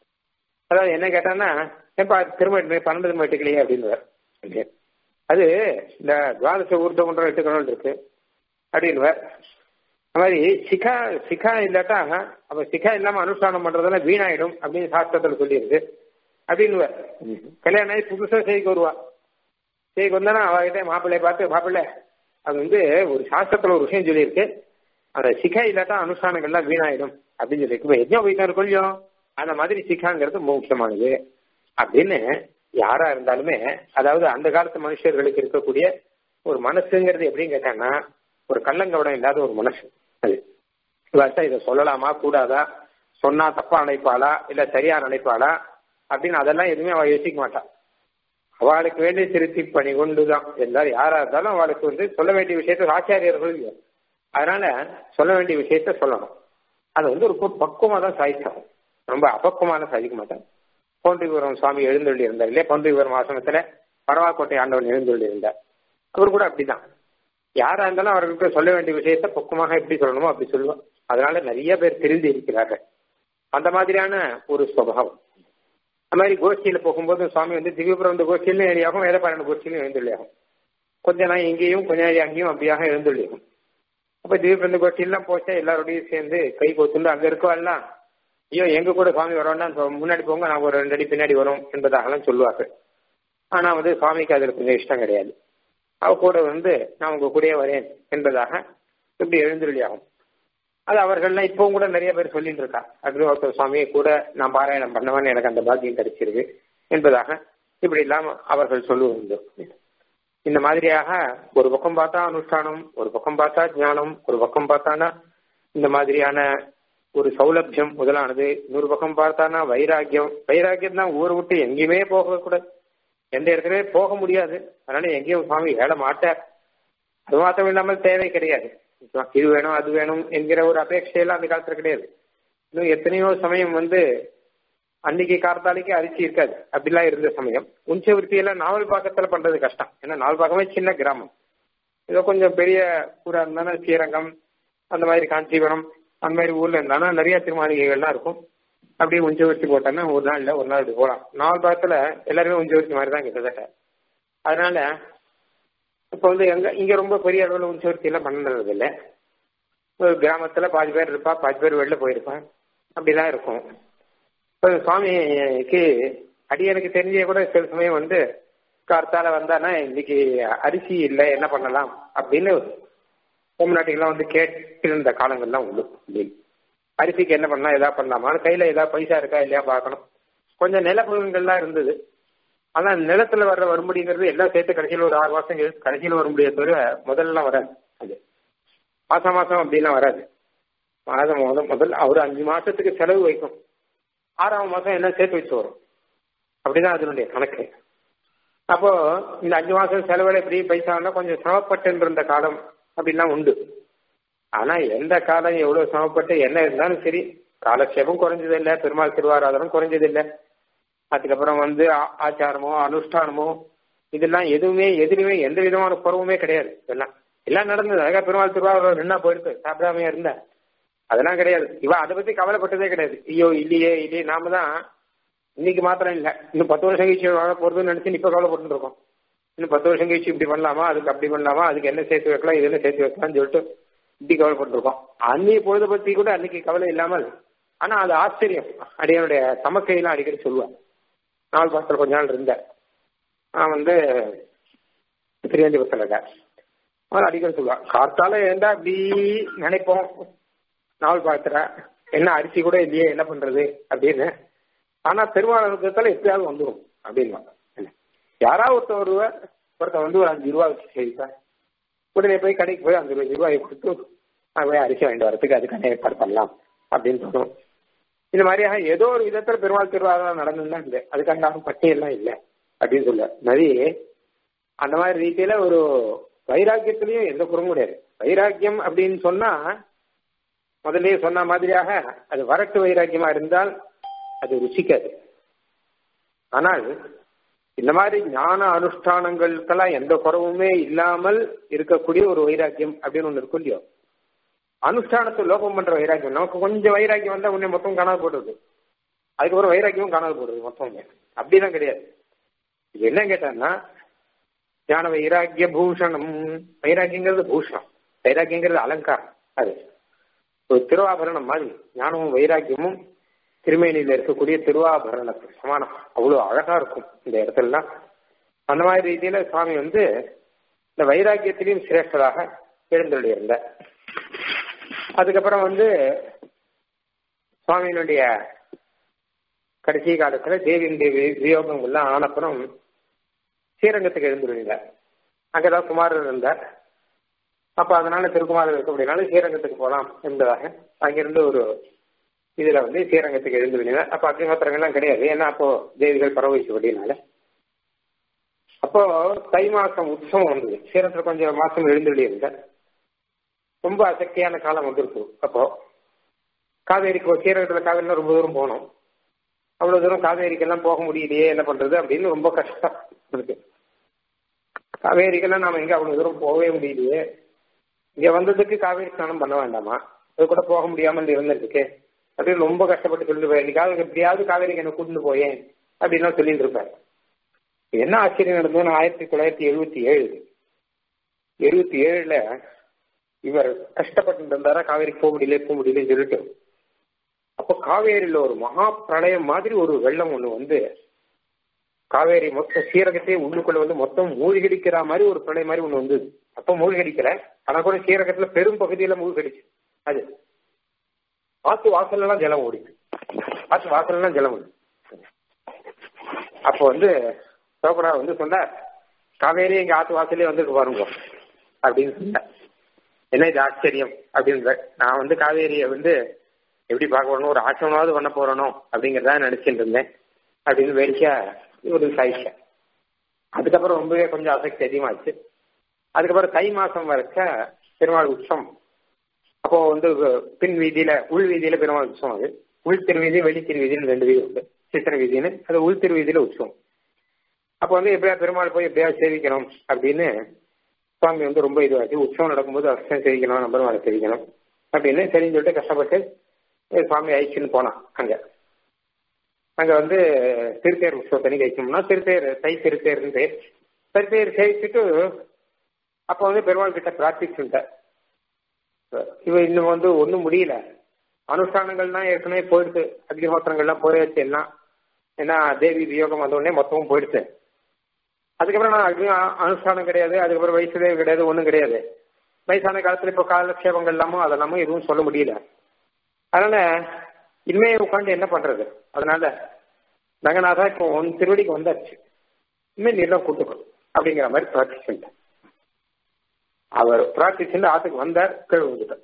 அதாவது என்ன கேட்டான்னா ஏப்பா திரும்ப பன்னெண்டு திரும்ப எடுக்கலையே அப்படின்னு அது இந்த துவாதச ஊர்தமன்றம் எடுத்துக்கணும்னு இருக்கு அப்படின்னுவார் அது மாதிரி சிகா சிகா இல்லாட்டா அப்ப சிகா இல்லாம அனுஷ்டானம் பண்றதெல்லாம் வீணாயிடும் அப்படின்னு சாஸ்திரத்துல சொல்லியிருக்கு அப்படின்னு கல்யாணம் ஆகி புதுசா செய்திக்கு வருவா செய்திக்கு வந்தானா அவகிட்ட மாப்பிள்ளைய பார்த்து மாப்பிள்ளை அது வந்து ஒரு சாஸ்திரத்துல ஒரு விஷயம் சொல்லியிருக்கு அந்த சிகா இல்லாட்டா அனுஷ்டானங்கள்லாம் வீணாயிடும் அப்படின்னு சொல்லியிருக்கு இப்போ யஜ்ஞம் போயிட்டாரு கொஞ்சம் அந்த மாதிரி சிகாங்கிறது முக்கியமானது அப்படின்னு யாரா இருந்தாலுமே அதாவது அந்த காலத்து மனுஷர்களுக்கு இருக்கக்கூடிய ஒரு மனசுங்கிறது எப்படின்னு கேட்டாங்கன்னா ஒரு கள்ளங்கவடம் இல்லாத ஒரு மனசு அது இவர்கிட்ட இதை சொல்லலாமா கூடாதா சொன்னா தப்பா நினைப்பாளா இல்ல சரியா நினைப்பாளா அப்படின்னு அதெல்லாம் எதுவுமே அவள் யோசிக்க மாட்டான் அவளுக்கு வேண்டிய திருத்தி பணி கொண்டுதான் எல்லாரும் யாரா இருந்தாலும் அவளுக்கு வந்து சொல்ல வேண்டிய விஷயத்த ஆச்சாரியர்கள் அதனால சொல்ல வேண்டிய விஷயத்த சொல்லணும் அது வந்து ஒரு பக்குவமா தான் சாதிச்சாகும் ரொம்ப அபக்குவமான சாதிக்க மாட்டேன் பௌண்டிபுரம் சுவாமி எழுந்தொள்ளி இருந்தார் இல்லையா பௌண்டிபுரம் ஆசிரமத்துல பரவாக்கோட்டை ஆண்டவன் எழுந்தொள்ளி இருந்தார் அவர் கூட அப்படிதான் யாரா இருந்தாலும் அவர்களுக்கு சொல்ல வேண்டிய விஷயத்த பக்குவமாக எப்படி சொல்லணுமோ அப்படி சொல்லுவார் அதனால நிறைய பேர் தெரிந்து இருக்கிறார்கள் அந்த மாதிரியான ஒரு சுவாவம் அந்த மாதிரி கோஷ்டியில போகும்போது சுவாமி வந்து திவ்யபுரம் கோஷ்டியிலும் ஏரியாகும் வேதபாராயண கோஷ்டியிலும் எழுந்துள்ளியாகும் கொஞ்ச நாள் இங்கேயும் கொஞ்ச நாள் அங்கேயும் அப்படியாக எழுந்துள்ளியாகும் அப்ப திவ்யபிரந்த கோஷ்டியெல்லாம் போச்சா எல்லாரோடையும் சேர்ந்து கை கோத்துண்டு அங்க இருக்கவெல்லாம் ஐயோ எங்க கூட சுவாமி வரோம்னா முன்னாடி போங்க நான் ஒரு ரெண்டு அடி பின்னாடி வரும் என்பதாகலாம் சொல்லுவார்கள் ஆனா வந்து சுவாமிக்கு அதுல கொஞ்சம் இஷ்டம் கிடையாது அவ கூட வந்து நான் உங்க கூடயே வரேன் என்பதாக இப்படி எழுந்துள்ளியாகும் அது அவர்கள்லாம் இப்பவும் கூட நிறைய பேர் சொல்லிட்டு இருக்கா அக்னிஹோத்திர சுவாமியை கூட நான் பாராயணம் பண்ணவன் எனக்கு அந்த பாக்கியம் கிடைச்சிருக்கு என்பதாக இப்படி இல்லாம அவர்கள் சொல்லுவது இந்த மாதிரியாக ஒரு பக்கம் பார்த்தா அனுஷ்டானம் ஒரு பக்கம் பார்த்தா ஞானம் ஒரு பக்கம் பார்த்தானா இந்த மாதிரியான ஒரு சௌலபியம் முதலானது இன்னொரு பக்கம் பார்த்தானா வைராக்கியம் வைராக்கியம் தான் ஊரை விட்டு எங்கேயுமே போகக்கூடாது எந்த இடத்துலயே போக முடியாது அதனால எங்கேயும் சுவாமி ஏழ மாட்டார் அது மாத்திரம் இல்லாமல் தேவை கிடையாது இது வேணும் அது வேணும் என்கிற ஒரு அபேட்சையெல்லாம் அந்த காலத்துல கிடையாது இன்னும் எத்தனையோ சமயம் வந்து அன்னைக்கு கார்த்தாலைக்கு அரிசி இருக்காது அப்படிலாம் இருந்த சமயம் உஞ்ச விருத்தியெல்லாம் நாவல் பாக்கத்துல பண்றது கஷ்டம் ஏன்னா நாவல் பாக்கமே சின்ன கிராமம் ஏதோ கொஞ்சம் பெரிய ஊரா இருந்தானா ஸ்ரீரங்கம் அந்த மாதிரி காஞ்சிபுரம் அந்த மாதிரி ஊர்ல இருந்தானா நிறைய திருமாளிகைகள்லாம் இருக்கும் அப்படியே உஞ்ச விருத்தி போட்டோன்னா ஒரு நாள் இல்ல ஒரு நாள் இப்படி போகலாம் நாவல் பாக்கத்துல எல்லாருமே உஞ்ச விருத்தி மாதிரி தான் கிட்டத்தட்ட அதனால இப்போ வந்து எங்க இங்க ரொம்ப பெரிய அளவில் உஞ்சவர்த்தி எல்லாம் பண்ணுறது இல்லை ஒரு கிராமத்துல பாதி பேர் இருப்பா பாதி பேர் வெளில போயிருப்பான் அப்படிலாம் இருக்கும் இப்போ சுவாமிக்கு அடியனுக்கு தெரிஞ்சே கூட சில சமயம் வந்து கார்த்தால வந்தானா இன்னைக்கு அரிசி இல்லை என்ன பண்ணலாம் அப்படின்னு தமிழ்நாட்டுக்கெல்லாம் வந்து கேட்டிருந்த காலங்கள்லாம் உண்டு அப்படின்னு அரிசிக்கு என்ன பண்ணலாம் எதா பண்ணலாமா கையில ஏதாவது பைசா இருக்கா இல்லையா பார்க்கணும் கொஞ்சம் நிலப்பகுதிகள்லாம் இருந்தது ஆனா நிலத்துல வர்ற வரும்படிங்கிறது எல்லாம் சேர்த்து கடைசியில் ஒரு ஆறு மாசம் கடைசியில் வர முடியாது தவிர முதல்லாம் வராது அது மாசம் மாசம் அப்படிலாம் வராது மாதம் முதல் முதல் ஒரு அஞ்சு மாசத்துக்கு செலவு வைக்கும் ஆறாம் மாசம் என்ன சேர்த்து வச்சு வரும் அப்படிதான் அதனுடைய கணக்கு அப்போ இந்த அஞ்சு மாசம் செலவுல எப்படி பைசான்னா கொஞ்சம் சிரமப்பட்டு இருந்த காலம் அப்படிலாம் உண்டு ஆனா எந்த காலம் எவ்வளவு சிரமப்பட்டு என்ன இருந்தாலும் சரி காலக்ஷேபம் குறைஞ்சது இல்லை பெருமாள் திருவாராதனம் குறைஞ்சது இல்லை அதுக்கப்புறம் வந்து ஆச்சாரமோ அனுஷ்டானமோ இதெல்லாம் எதுவுமே எதுலையுமே எந்த விதமான குறவுமே கிடையாது இதெல்லாம் எல்லாம் நடந்தது அழகா பெருமாள் திருவாரூர் நின்னா போயிருக்கு சாப்பிடாமையா இருந்த அதெல்லாம் கிடையாது இவ அதை பத்தி கவலைப்பட்டதே கிடையாது ஐயோ இல்லையே இல்லையே நாம தான் இன்னைக்கு மாத்திரம் இல்ல இன்னும் பத்து வருஷம் கழிச்சு வாழ போறதுன்னு நினைச்சு இப்ப கவலைப்பட்டு இருக்கோம் இன்னும் பத்து வருஷம் கழிச்சு இப்படி பண்ணலாமா அதுக்கு அப்படி பண்ணலாமா அதுக்கு என்ன சேர்த்து வைக்கலாம் இது என்ன சேர்த்து வைக்கலாம்னு சொல்லிட்டு இப்படி கவலைப்பட்டு இருக்கோம் அன்னைய பொழுத பத்தி கூட அன்னைக்கு கவலை இல்லாமல் ஆனா அது ஆச்சரியம் அடியனுடைய சமக்கையெல்லாம் அடிக்கடி சொல்லுவேன் நாலு பாசத்தில் கொஞ்ச நாள் இருந்தேன் நான் வந்து திருவேந்திபுரத்தில் இருக்கேன் அவன் அடிக்கடி சொல்லுவான் காத்தால ஏண்டா இப்படி நினைப்போம் நாவல் பார்த்துற என்ன அரிசி கூட இல்லையே என்ன பண்றது அப்படின்னு ஆனா பெருமாள் எப்படியாவது வந்துடும் அப்படின்னு யாராவது ஒருத்தர் வருவ ஒருத்தர் வந்து ஒரு அஞ்சு ரூபா வச்சு செய்வார் உடனே போய் கடைக்கு போய் அஞ்சு ரூபாய் கொடுத்து நான் போய் அரிசி வாங்கிட்டு வரதுக்கு அதுக்கான ஏற்பாடு பண்ணலாம் அப்படின்னு தோணும் இந்த மாதிரியாக ஏதோ ஒரு விதத்துல பெருமாள் திருவாரூரம் நடந்துதான் இல்லை அதுக்கான பட்டியெல்லாம் இல்லை அப்படின்னு சொல்ல நதி அந்த மாதிரி ரீதியில ஒரு வைராக்கியத்திலையும் எந்த குறவும் கிடையாது வைராக்கியம் அப்படின்னு சொன்னா முதல்லயே சொன்ன மாதிரியாக அது வரட்டு வைராக்கியமா இருந்தால் அது ருசிக்காது ஆனால் இந்த மாதிரி ஞான அனுஷ்டானங்களுக்கெல்லாம் எந்த குறவுமே இல்லாமல் இருக்கக்கூடிய ஒரு வைராக்கியம் அப்படின்னு ஒண்ணு இருக்கும் இல்லையோ அனுஷ்டானத்தை லோகம் பண்ற வைராக்கியம் நமக்கு கொஞ்சம் வைராக்கியம் வந்தா உன்னை மொத்தம் காணாது போடுறது அதுக்கப்புறம் வைராக்கியமும் காணாது போடுறது மொத்தம் அப்படிலாம் கிடையாது இது என்ன கேட்டான்னா ஞான வைராக்கிய பூஷணம் வைராக்கியங்கிறது பூஷணம் வைராக்கியங்கிறது அலங்காரம் அது ஒரு திருவாபரணம் மாதிரி ஞானமும் வைராக்கியமும் திருமேனியில இருக்கக்கூடிய திருவாபரணத்துக்கு சமானம் அவ்வளவு அழகா இருக்கும் இந்த இடத்துலலாம் அந்த மாதிரி ரீதியில சுவாமி வந்து இந்த வைராக்கியத்திலையும் சிரேஷ்டராக எழுந்தொழி இருந்தார் அதுக்கப்புறம் வந்து சுவாமியினுடைய கடைசி காலத்துல தேவியினுடைய வியோகங்கள்லாம் ஆனப்புறம் ஸ்ரீரங்கத்துக்கு எழுந்துருவீங்க அங்கதான் குமாரர் இருந்தார் அப்ப அதனால திருக்குமாரர் இருக்க முடியனால ஸ்ரீரங்கத்துக்கு போகலாம் என்பதாக அங்கிருந்து ஒரு இதுல வந்து ஸ்ரீரங்கத்துக்கு எழுந்துருவீங்க அப்ப அக்னிஹோத்திரங்கள்லாம் கிடையாது ஏன்னா அப்போ தேவிகள் பரவகிச்சபடினால அப்போ தை மாசம் உற்சவம் வந்தது ஸ்ரீரங்கத்தில் கொஞ்சம் மாசம் எழுந்துள்ளி இருந்தேன் ரொம்ப அசக்தியான காலம் வந்திருக்கு அப்போ காவேரிக்கு ஸ்ரீரங்கத்துல காவேரிலாம் ரொம்ப தூரம் போகணும் அவ்வளவு தூரம் காவேரிக்கெல்லாம் போக முடியலையே என்ன பண்றது அப்படின்னு ரொம்ப கஷ்டம் இருக்கு காவேரிக்கெல்லாம் நாம எங்க அவ்வளவு தூரம் போகவே முடியலையே இங்க வந்ததுக்கு காவேரி ஸ்நானம் பண்ண வேண்டாமா அது கூட போக முடியாமல் இருந்திருக்கு அப்படின்னு ரொம்ப கஷ்டப்பட்டு சொல்லிட்டு போய் இன்னைக்காவது எப்படியாவது காவேரிக்கு என்ன கூட்டிட்டு போயேன் அப்படின்னு சொல்லிட்டு இருப்பாரு என்ன ஆச்சரியம் நடந்ததுன்னு ஆயிரத்தி தொள்ளாயிரத்தி எழுபத்தி ஏழு எழுபத்தி ஏழுல இவர் கஷ்டப்பட்டு இருந்தாரா காவேரிக்கு போக முடியல போக முடியலன்னு சொல்லிட்டு அப்போ காவேரியில ஒரு மகா பிரளயம் மாதிரி ஒரு வெள்ளம் ஒண்ணு வந்து காவேரி மொத்த சீரகத்தையே உள்ளுக்குள்ள வந்து மொத்தம் மூழ்கடிக்கிற மாதிரி ஒரு பிரளயம் மாதிரி ஒண்ணு வந்தது அப்ப மூழ்கடிக்கல ஆனா கூட சீரகத்துல பெரும் பகுதியில மூழ்கடிச்சு அது ஆத்து வாசல் எல்லாம் ஜலம் ஓடிச்சு ஆத்து வாசல் எல்லாம் ஜலம் ஓடி அப்போ வந்து சோபனா வந்து சொன்னார் காவேரி எங்க ஆத்து வாசலே வந்துட்டு பாருங்க அப்படின்னு சொன்னார் என்ன இது ஆச்சரியம் அப்படின்ற நான் வந்து காவேரியை வந்து எப்படி பார்க்க போறணும் ஒரு ஆச்சரியமாவது பண்ண போறணும் அப்படிங்கிறதா நினைச்சிட்டு இருந்தேன் அப்படின்னு வேடிக்கையா ஒரு சாய்ச்ச அதுக்கப்புறம் ரொம்பவே கொஞ்சம் ஆசக்தி அதிகமாச்சு அதுக்கப்புறம் தை மாசம் வரைச்ச பெருமாள் உற்சவம் அப்போ வந்து பின் வீதியில உள் வீதியில பெருமாள் உற்சவம் அது உள் திருவீதி வெளி திருவீதின்னு ரெண்டு வீதி உண்டு சித்திர வீதின்னு அது உள் திருவீதியில உற்சவம் அப்போ வந்து எப்படியா பெருமாள் போய் எப்படியா சேவிக்கணும் அப்படின்னு சுவாமி வந்து ரொம்ப இதுவாச்சு உற்சவம் நடக்கும்போது அவசியம் சேவிக்கணும் நம்பருமாளை சேவிக்கணும் அப்படின்னு சரின்னு சொல்லிட்டு கஷ்டப்பட்டு சுவாமி ஐச்சுன்னு போனான் அங்க அங்க வந்து திருத்தேர் உற்சவத்தனி கழிச்சோம்னா திருத்தேர் தை திருத்தேர்னு பேர் திருத்தேர் சேவிச்சுட்டு அப்போ வந்து பெருமாள் கிட்ட பிரார்த்திச்சுட்டார் இவ இன்னும் வந்து ஒன்றும் முடியல அனுஷ்டானங்கள்லாம் ஏற்கனவே போயிடுது அக்னிஹோத்திரங்கள்லாம் போயாச்சு எல்லாம் ஏன்னா தேவி வியோகம் வந்த உடனே மொத்தமும் போயிடுச்சு அதுக்கப்புறம் நான் அக்னி அனுஷ்டானம் கிடையாது அதுக்கப்புறம் வயசுலேயே கிடையாது ஒன்றும் கிடையாது வயசான காலத்துல இப்போ காலக்ஷேபங்கள் எல்லாமும் அதெல்லாமும் எதுவும் சொல்ல முடியல அதனால இனிமே உட்காந்து என்ன பண்றது அதனால ரங்கநாதா இப்போ உன் திருவடிக்கு வந்தாச்சு இனிமே நீ தான் கூட்டுக்கணும் அப்படிங்கிற மாதிரி பிரார்த்திச்சுட்டேன் அவர் பிரார்த்திச்சுட்டு ஆத்துக்கு வந்தார் கீழே வந்துட்டார்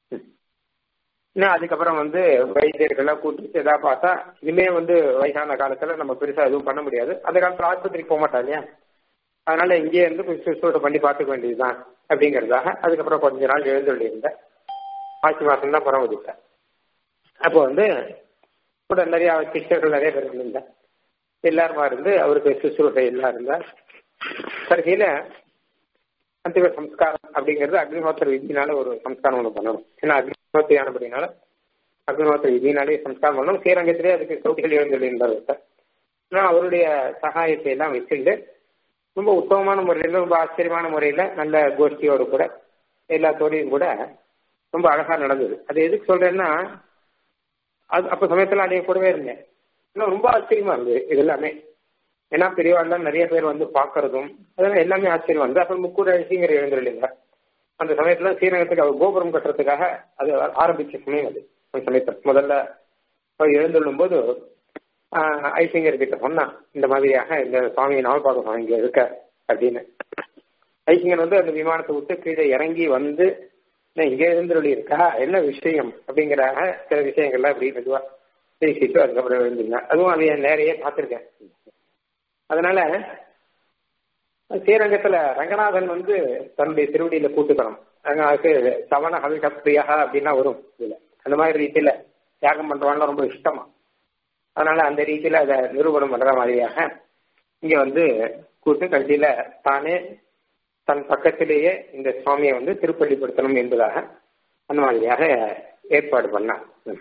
இன்னும் அதுக்கப்புறம் வந்து வைத்தியர்கள்லாம் கூப்பிட்டு எதாவது பார்த்தா இனிமே வந்து வயசான காலத்துல நம்ம பெருசா எதுவும் பண்ண முடியாது அந்த காலத்துல ஆஸ்பத்திரிக்கு போக மாட்டா இல்லையா அதனால இங்கேயே இருந்து கொஞ்சம் சுத்தோட பண்ணி பார்த்துக்க வேண்டியதுதான் அப்படிங்கறதாக அதுக்கப்புறம் கொஞ்ச நாள் எழுந்தொள்ளி இருந்தேன் ஆட்சி மாசம் தான் புறம் வந்துட்டேன் அப்போ வந்து கூட நிறைய சிஸ்டர்கள் நிறைய பேர் இருந்தேன் எல்லாருமா இருந்து அவருக்கு சுசுறுகை எல்லாம் இருந்தார் கடைசியில அந்திம சம்ஸ்காரம் அப்படிங்கிறது அக்னிஹோத்திர விதினால ஒரு சம்ஸ்காரம் ஒன்று பண்ணணும் ஏன்னா அக்னிஹோத்திரியானபடினால அக்னிஹோத்திர விதினாலே சம்ஸ்காரம் பண்ணணும் ஸ்ரீரங்கத்திலே அதுக்கு கௌட்டிகள் எழுந்துள்ளார் ஆனால் அவருடைய சகாயத்தை எல்லாம் வச்சுட்டு ரொம்ப உத்தமமான முறையில் ரொம்ப ஆச்சரியமான முறையில் நல்ல கோஷ்டியோடு கூட எல்லாத்தோடையும் கூட ரொம்ப அழகா நடந்தது அது எதுக்கு சொல்றேன்னா அது அப்ப சமயத்துல அடைய கூடவே இருந்தேன் இன்னும் ரொம்ப ஆச்சரியமா இருந்தது இது எல்லாமே ஏன்னா பெரியவாள்லாம் நிறைய பேர் வந்து பாக்குறதும் அதெல்லாம் எல்லாமே ஆச்சரியமா இருந்தது அப்புறம் முக்கூர் அழிசிங்கிற எழுந்துருங்க அந்த சமயத்துல ஸ்ரீரங்கத்துக்கு அவர் கோபுரம் கட்டுறதுக்காக அது ஆரம்பிச்ச சமயம் அது அந்த சமயத்துல முதல்ல அவர் எழுந்துள்ளும் போது ஐசிங்கர் கிட்ட சொன்னான் இந்த மாதிரியாக இந்த சுவாமி நவபாகம் இங்க இருக்க அப்படின்னு ஐசிங்கர் வந்து அந்த விமானத்தை விட்டு கீழே இறங்கி வந்து இங்கே எழுந்துருளி இருக்கா என்ன விஷயம் அப்படிங்கிற சில விஷயங்கள்லாம் இப்படி மெதுவா பேசிட்டு அதுக்கப்புறம் எழுந்துங்க அதுவும் அதை நேரையே பார்த்துருக்கேன் அதனால ஸ்ரீரங்கத்துல ரங்கநாதன் வந்து தன்னுடைய திருவடியில கூட்டுக்கணும் அதுக்கு சவண ஹவிகப்பிரியா அப்படின்னா வரும் இதுல அந்த மாதிரி ரீதியில தியாகம் பண்றவான்னு ரொம்ப இஷ்டமா அதனால அந்த ரீதியில அதை நிரூபணம் பண்ற மாதிரியாக இங்க வந்து கூட்டு கடைசியில தானே தன் பக்கத்திலேயே இந்த சுவாமியை வந்து திருப்பள்ளிப்படுத்தணும் என்பதாக அந்த மாதிரியாக ஏற்பாடு பண்ணார்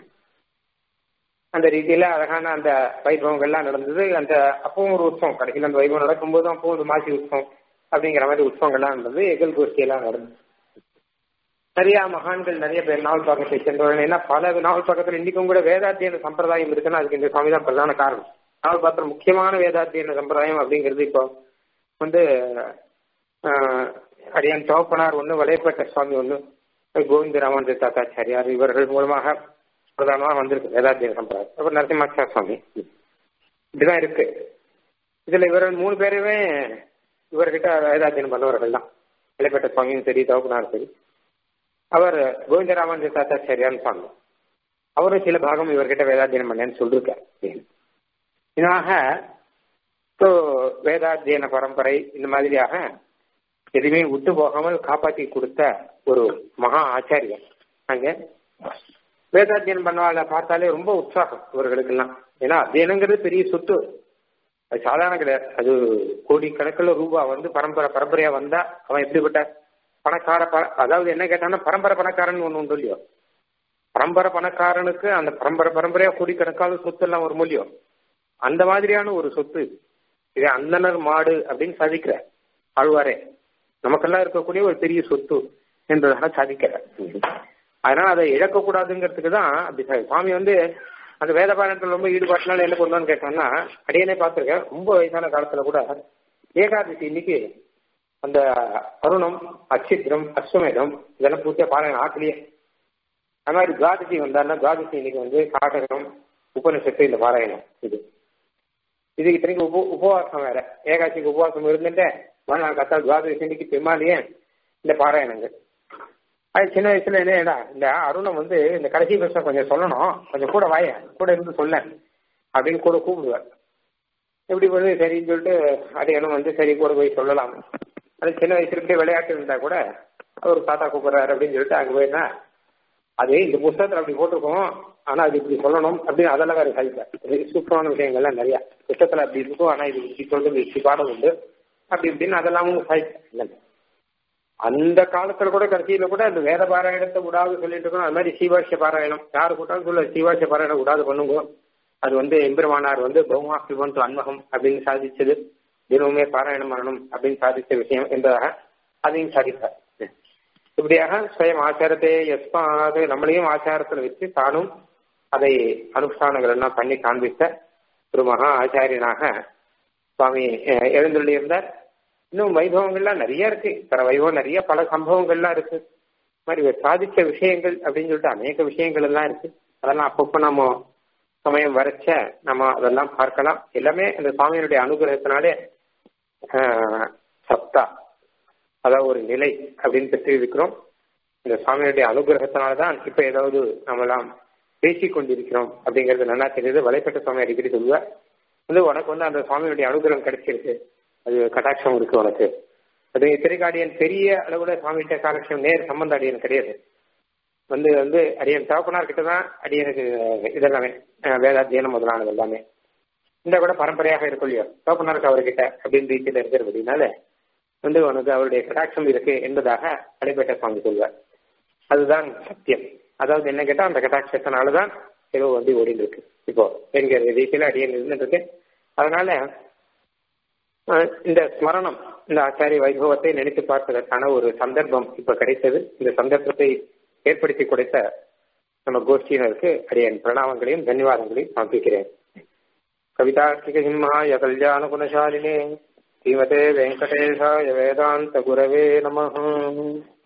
அந்த ரீதியில அழகான அந்த வைபவங்கள்லாம் நடந்தது அந்த அப்பவும் ஒரு உற்சவம் கடைசியில் அந்த வைபவம் நடக்கும்போது அப்பவும் ஒரு மாசி உற்சவம் அப்படிங்கிற மாதிரி உற்சவங்கள்லாம் நடந்தது எகல் கோஷ்டி எல்லாம் நடந்தது நிறைய மகான்கள் நிறைய பேர் நாவல் பக்கத்தை சென்றவர்கள் ஏன்னா பல நாவல் பக்கத்தில் இன்னைக்கும் கூட வேதாத்தியன சம்பிரதாயம் இருக்குன்னா அதுக்கு இந்த சுவாமி தான் பிரதான காரணம் நாவல் பாத்திரம் முக்கியமான வேதாத்தியன சம்பிரதாயம் அப்படிங்கிறது இப்போ வந்து அடியான் தோப்பனார் ஒன்று வலைப்பட்ட சுவாமி ஒன்று கோவிந்த ராமானந்த தாத்தாச்சாரியார் இவர்கள் மூலமாக பிரதானமாக வந்திருக்கு வேதாத்தியன சம்பிரதாயம் அப்புறம் நரசிம்மாச்சார சுவாமி இப்படிதான் இருக்கு இதுல இவர்கள் மூணு பேருமே இவர்கிட்ட வேதாத்தியனம் பண்ணவர்கள் தான் வலைப்பட்ட சுவாமியும் சரி தோப்பனாரும் சரி அவர் கோவிந்தராமன் தாத்தாச்சாரியான்னு சொன்னார் அவரும் சில பாகம் இவர்கிட்ட வேதாத்தியனம் பண்ணேன்னு சொல்லிருக்கார் இதனாக இப்போ வேதாத்தியன பரம்பரை இந்த மாதிரியாக எதுவுமே விட்டு போகாமல் காப்பாற்றி கொடுத்த ஒரு மகா ஆச்சாரியர் அங்க வேதாத்தியனம் பண்ணவாள பார்த்தாலே ரொம்ப உற்சாகம் இவர்களுக்கெல்லாம் ஏன்னா அத்தியனங்கிறது பெரிய சொத்து அது சாதாரண கிடையாது அது கோடிக்கணக்கில் ரூபா வந்து பரம்பரை பரம்பரையா வந்தா அவன் எப்படிப்பட்ட பணக்கார அதாவது என்ன கேட்டான்னா பரம்பரை பணக்காரன் ஒன்று உண்டு இல்லையோ பரம்பரை பணக்காரனுக்கு அந்த பரம்பரை பரம்பரையா கோடிக்கணக்கான சொத்து எல்லாம் ஒரு மூலியம் அந்த மாதிரியான ஒரு சொத்து இது அந்தனர் மாடு அப்படின்னு சாதிக்கிற ஆழ்வாரே நமக்கெல்லாம் இருக்கக்கூடிய ஒரு பெரிய சொத்து என்பதாக சாதிக்கிற அதனால அதை இழக்கக்கூடாதுங்கிறதுக்கு தான் அப்படி சுவாமி வந்து அந்த வேத பாடத்தில் ரொம்ப ஈடுபாட்டினால என்ன பண்ணுவான்னு கேட்டோம்னா அடியனே பார்த்துருக்கேன் ரொம்ப வயசான காலத்துல கூட ஏகாதசி இன்னைக்கு அந்த அருணம் அச்சித்திரம் அஸ்வமேதம் இதெல்லாம் பூர்த்தியா பாருங்க ஆட்டிலேயே அது மாதிரி துவாதசி வந்தாருன்னா துவாதசி இன்னைக்கு வந்து காட்டகம் உபனிஷத்து இந்த பாராயணம் இது இதுக்கு இத்தனைக்கு உப உபவாசம் வேற ஏகாட்சிக்கு உபவாசம் இருந்துட்டு மறுநாள் கத்தா துவாதசி இன்னைக்கு பெருமாளியே இந்த பாராயணங்கள் அது சின்ன வயசுல என்னடா இந்த அருணம் வந்து இந்த கடைசி வருஷம் கொஞ்சம் சொல்லணும் கொஞ்சம் கூட வாய கூட இருந்து சொல்ல அப்படின்னு கூட கூப்பிடுவார் எப்படி வந்து சரின்னு சொல்லிட்டு அடையணும் வந்து சரி கூட போய் சொல்லலாம் அது சின்ன வயசுல இருந்தே விளையாட்டு இருந்தா கூட அவர் தாத்தா கூப்பிடுறாரு அப்படின்னு சொல்லிட்டு அங்க போயிருந்தா அது இந்த புத்தகத்துல அப்படி போட்டிருக்கோம் ஆனா அது இப்படி சொல்லணும் அப்படின்னு அதெல்லாம் வேற சாதிப்பேன் சூப்பரான விஷயங்கள்லாம் நிறைய புத்தகத்துல அப்படி இருக்கும் ஆனா இது இப்படி சொல்றது இப்படி பாடம் உண்டு அப்படி இப்படின்னு அதெல்லாம் சாதிப்பேன் அந்த காலத்துல கூட கடைசியில கூட அந்த வேத பாராயணத்தை விடாது சொல்லிட்டு இருக்கணும் அது மாதிரி சீவாஷ்ய பாராயணம் யாரு கூட்டாலும் சொல்ல சீவாஷ்ய பாராயணம் விடாது பண்ணுங்க அது வந்து எம்பெருமானார் வந்து பௌமா சிவன் அன்மகம் அப்படின்னு சாதிச்சது தினமுமே பாராயணம் பண்ணணும் அப்படின்னு சாதித்த விஷயம் என்பதாக அதையும் சாதித்தார் இப்படியாக ஸ்வயம் ஆச்சாரத்தை எஸ்மாது நம்மளையும் ஆச்சாரத்தில் வச்சு தானும் அதை அனுஷ்டானங்கள் எல்லாம் பண்ணி காண்பித்த ஒரு மகா ஆச்சாரியனாக சுவாமி எழுந்துள்ளிருந்தார் இன்னும் வைபவங்கள்லாம் நிறைய இருக்கு பிற வைபவம் நிறைய பல சம்பவங்கள்லாம் இருக்கு மாதிரி சாதிச்ச விஷயங்கள் அப்படின்னு சொல்லிட்டு அநேக விஷயங்கள் எல்லாம் இருக்கு அதெல்லாம் அப்பப்போ நம்ம சமயம் வரைச்ச நம்ம அதெல்லாம் பார்க்கலாம் எல்லாமே அந்த சுவாமியினுடைய அனுகிரகத்தினாலே சப்தா அதாவது ஒரு நிலை அப்படின்னு பெற்றிருக்கிறோம் இந்த சுவாமியுடைய அனுகிரகத்தினால்தான் இப்ப ஏதாவது நம்மலாம் பேசிக் கொண்டிருக்கிறோம் அப்படிங்கிறது நல்லா தெரியுது வலைப்பட்ட சுவாமி அடிக்கடி சொல்லுவார் வந்து உனக்கு வந்து அந்த சுவாமியுடைய அனுகிரகம் கிடைச்சிருக்கு அது கட்டாட்சம் இருக்கு உனக்கு அது திரைக்காடியன் பெரிய அளவுல சுவாமிகிட்ட காலட்சம் நேர் சம்பந்த அடியன் கிடையாது வந்து வந்து அடியன் தகப்பனார் கிட்ட தான் அடியனுக்கு இதெல்லாமே வேதாத்தியனம் முதலானது எல்லாமே இந்த கூட பரம்பரையாக இருக்கும் இல்லையோ தகப்பனாருக்கு அவர்கிட்ட அப்படின்னு ரீதியில இருக்கிறபடினால வந்து உனக்கு அவருடைய கடாட்சம் இருக்கு என்பதாக அடைபெற்ற சுவாமி சொல்வார் அதுதான் சத்தியம் அதாவது என்ன கேட்டா அந்த கட்டாட்சத்தினாலதான் ஏதோ வந்து ஓடிட்டு இருக்கு இப்போ என்கிற ரீதியில அடியன் இருந்துட்டு இருக்கு அதனால இந்த ஸ்மரணம் இந்த ஆச்சாரிய வைபவத்தை நினைத்து பார்ப்பதற்கான ஒரு சந்தர்ப்பம் இப்ப கிடைத்தது இந்த சந்தர்ப்பத்தை ஏற்படுத்தி கொடுத்த நம்ம கோஷ்டியினருக்கு அடியன் பிரணாமங்களையும் தன்யவாதங்களையும் சமர்ப்பிக்கிறேன் கவிதார்த்திக சிம்ஹாய கல்யாண குணசாலினே ஸ்ரீமதே வெங்கடேஷாய வேதாந்த குரவே நம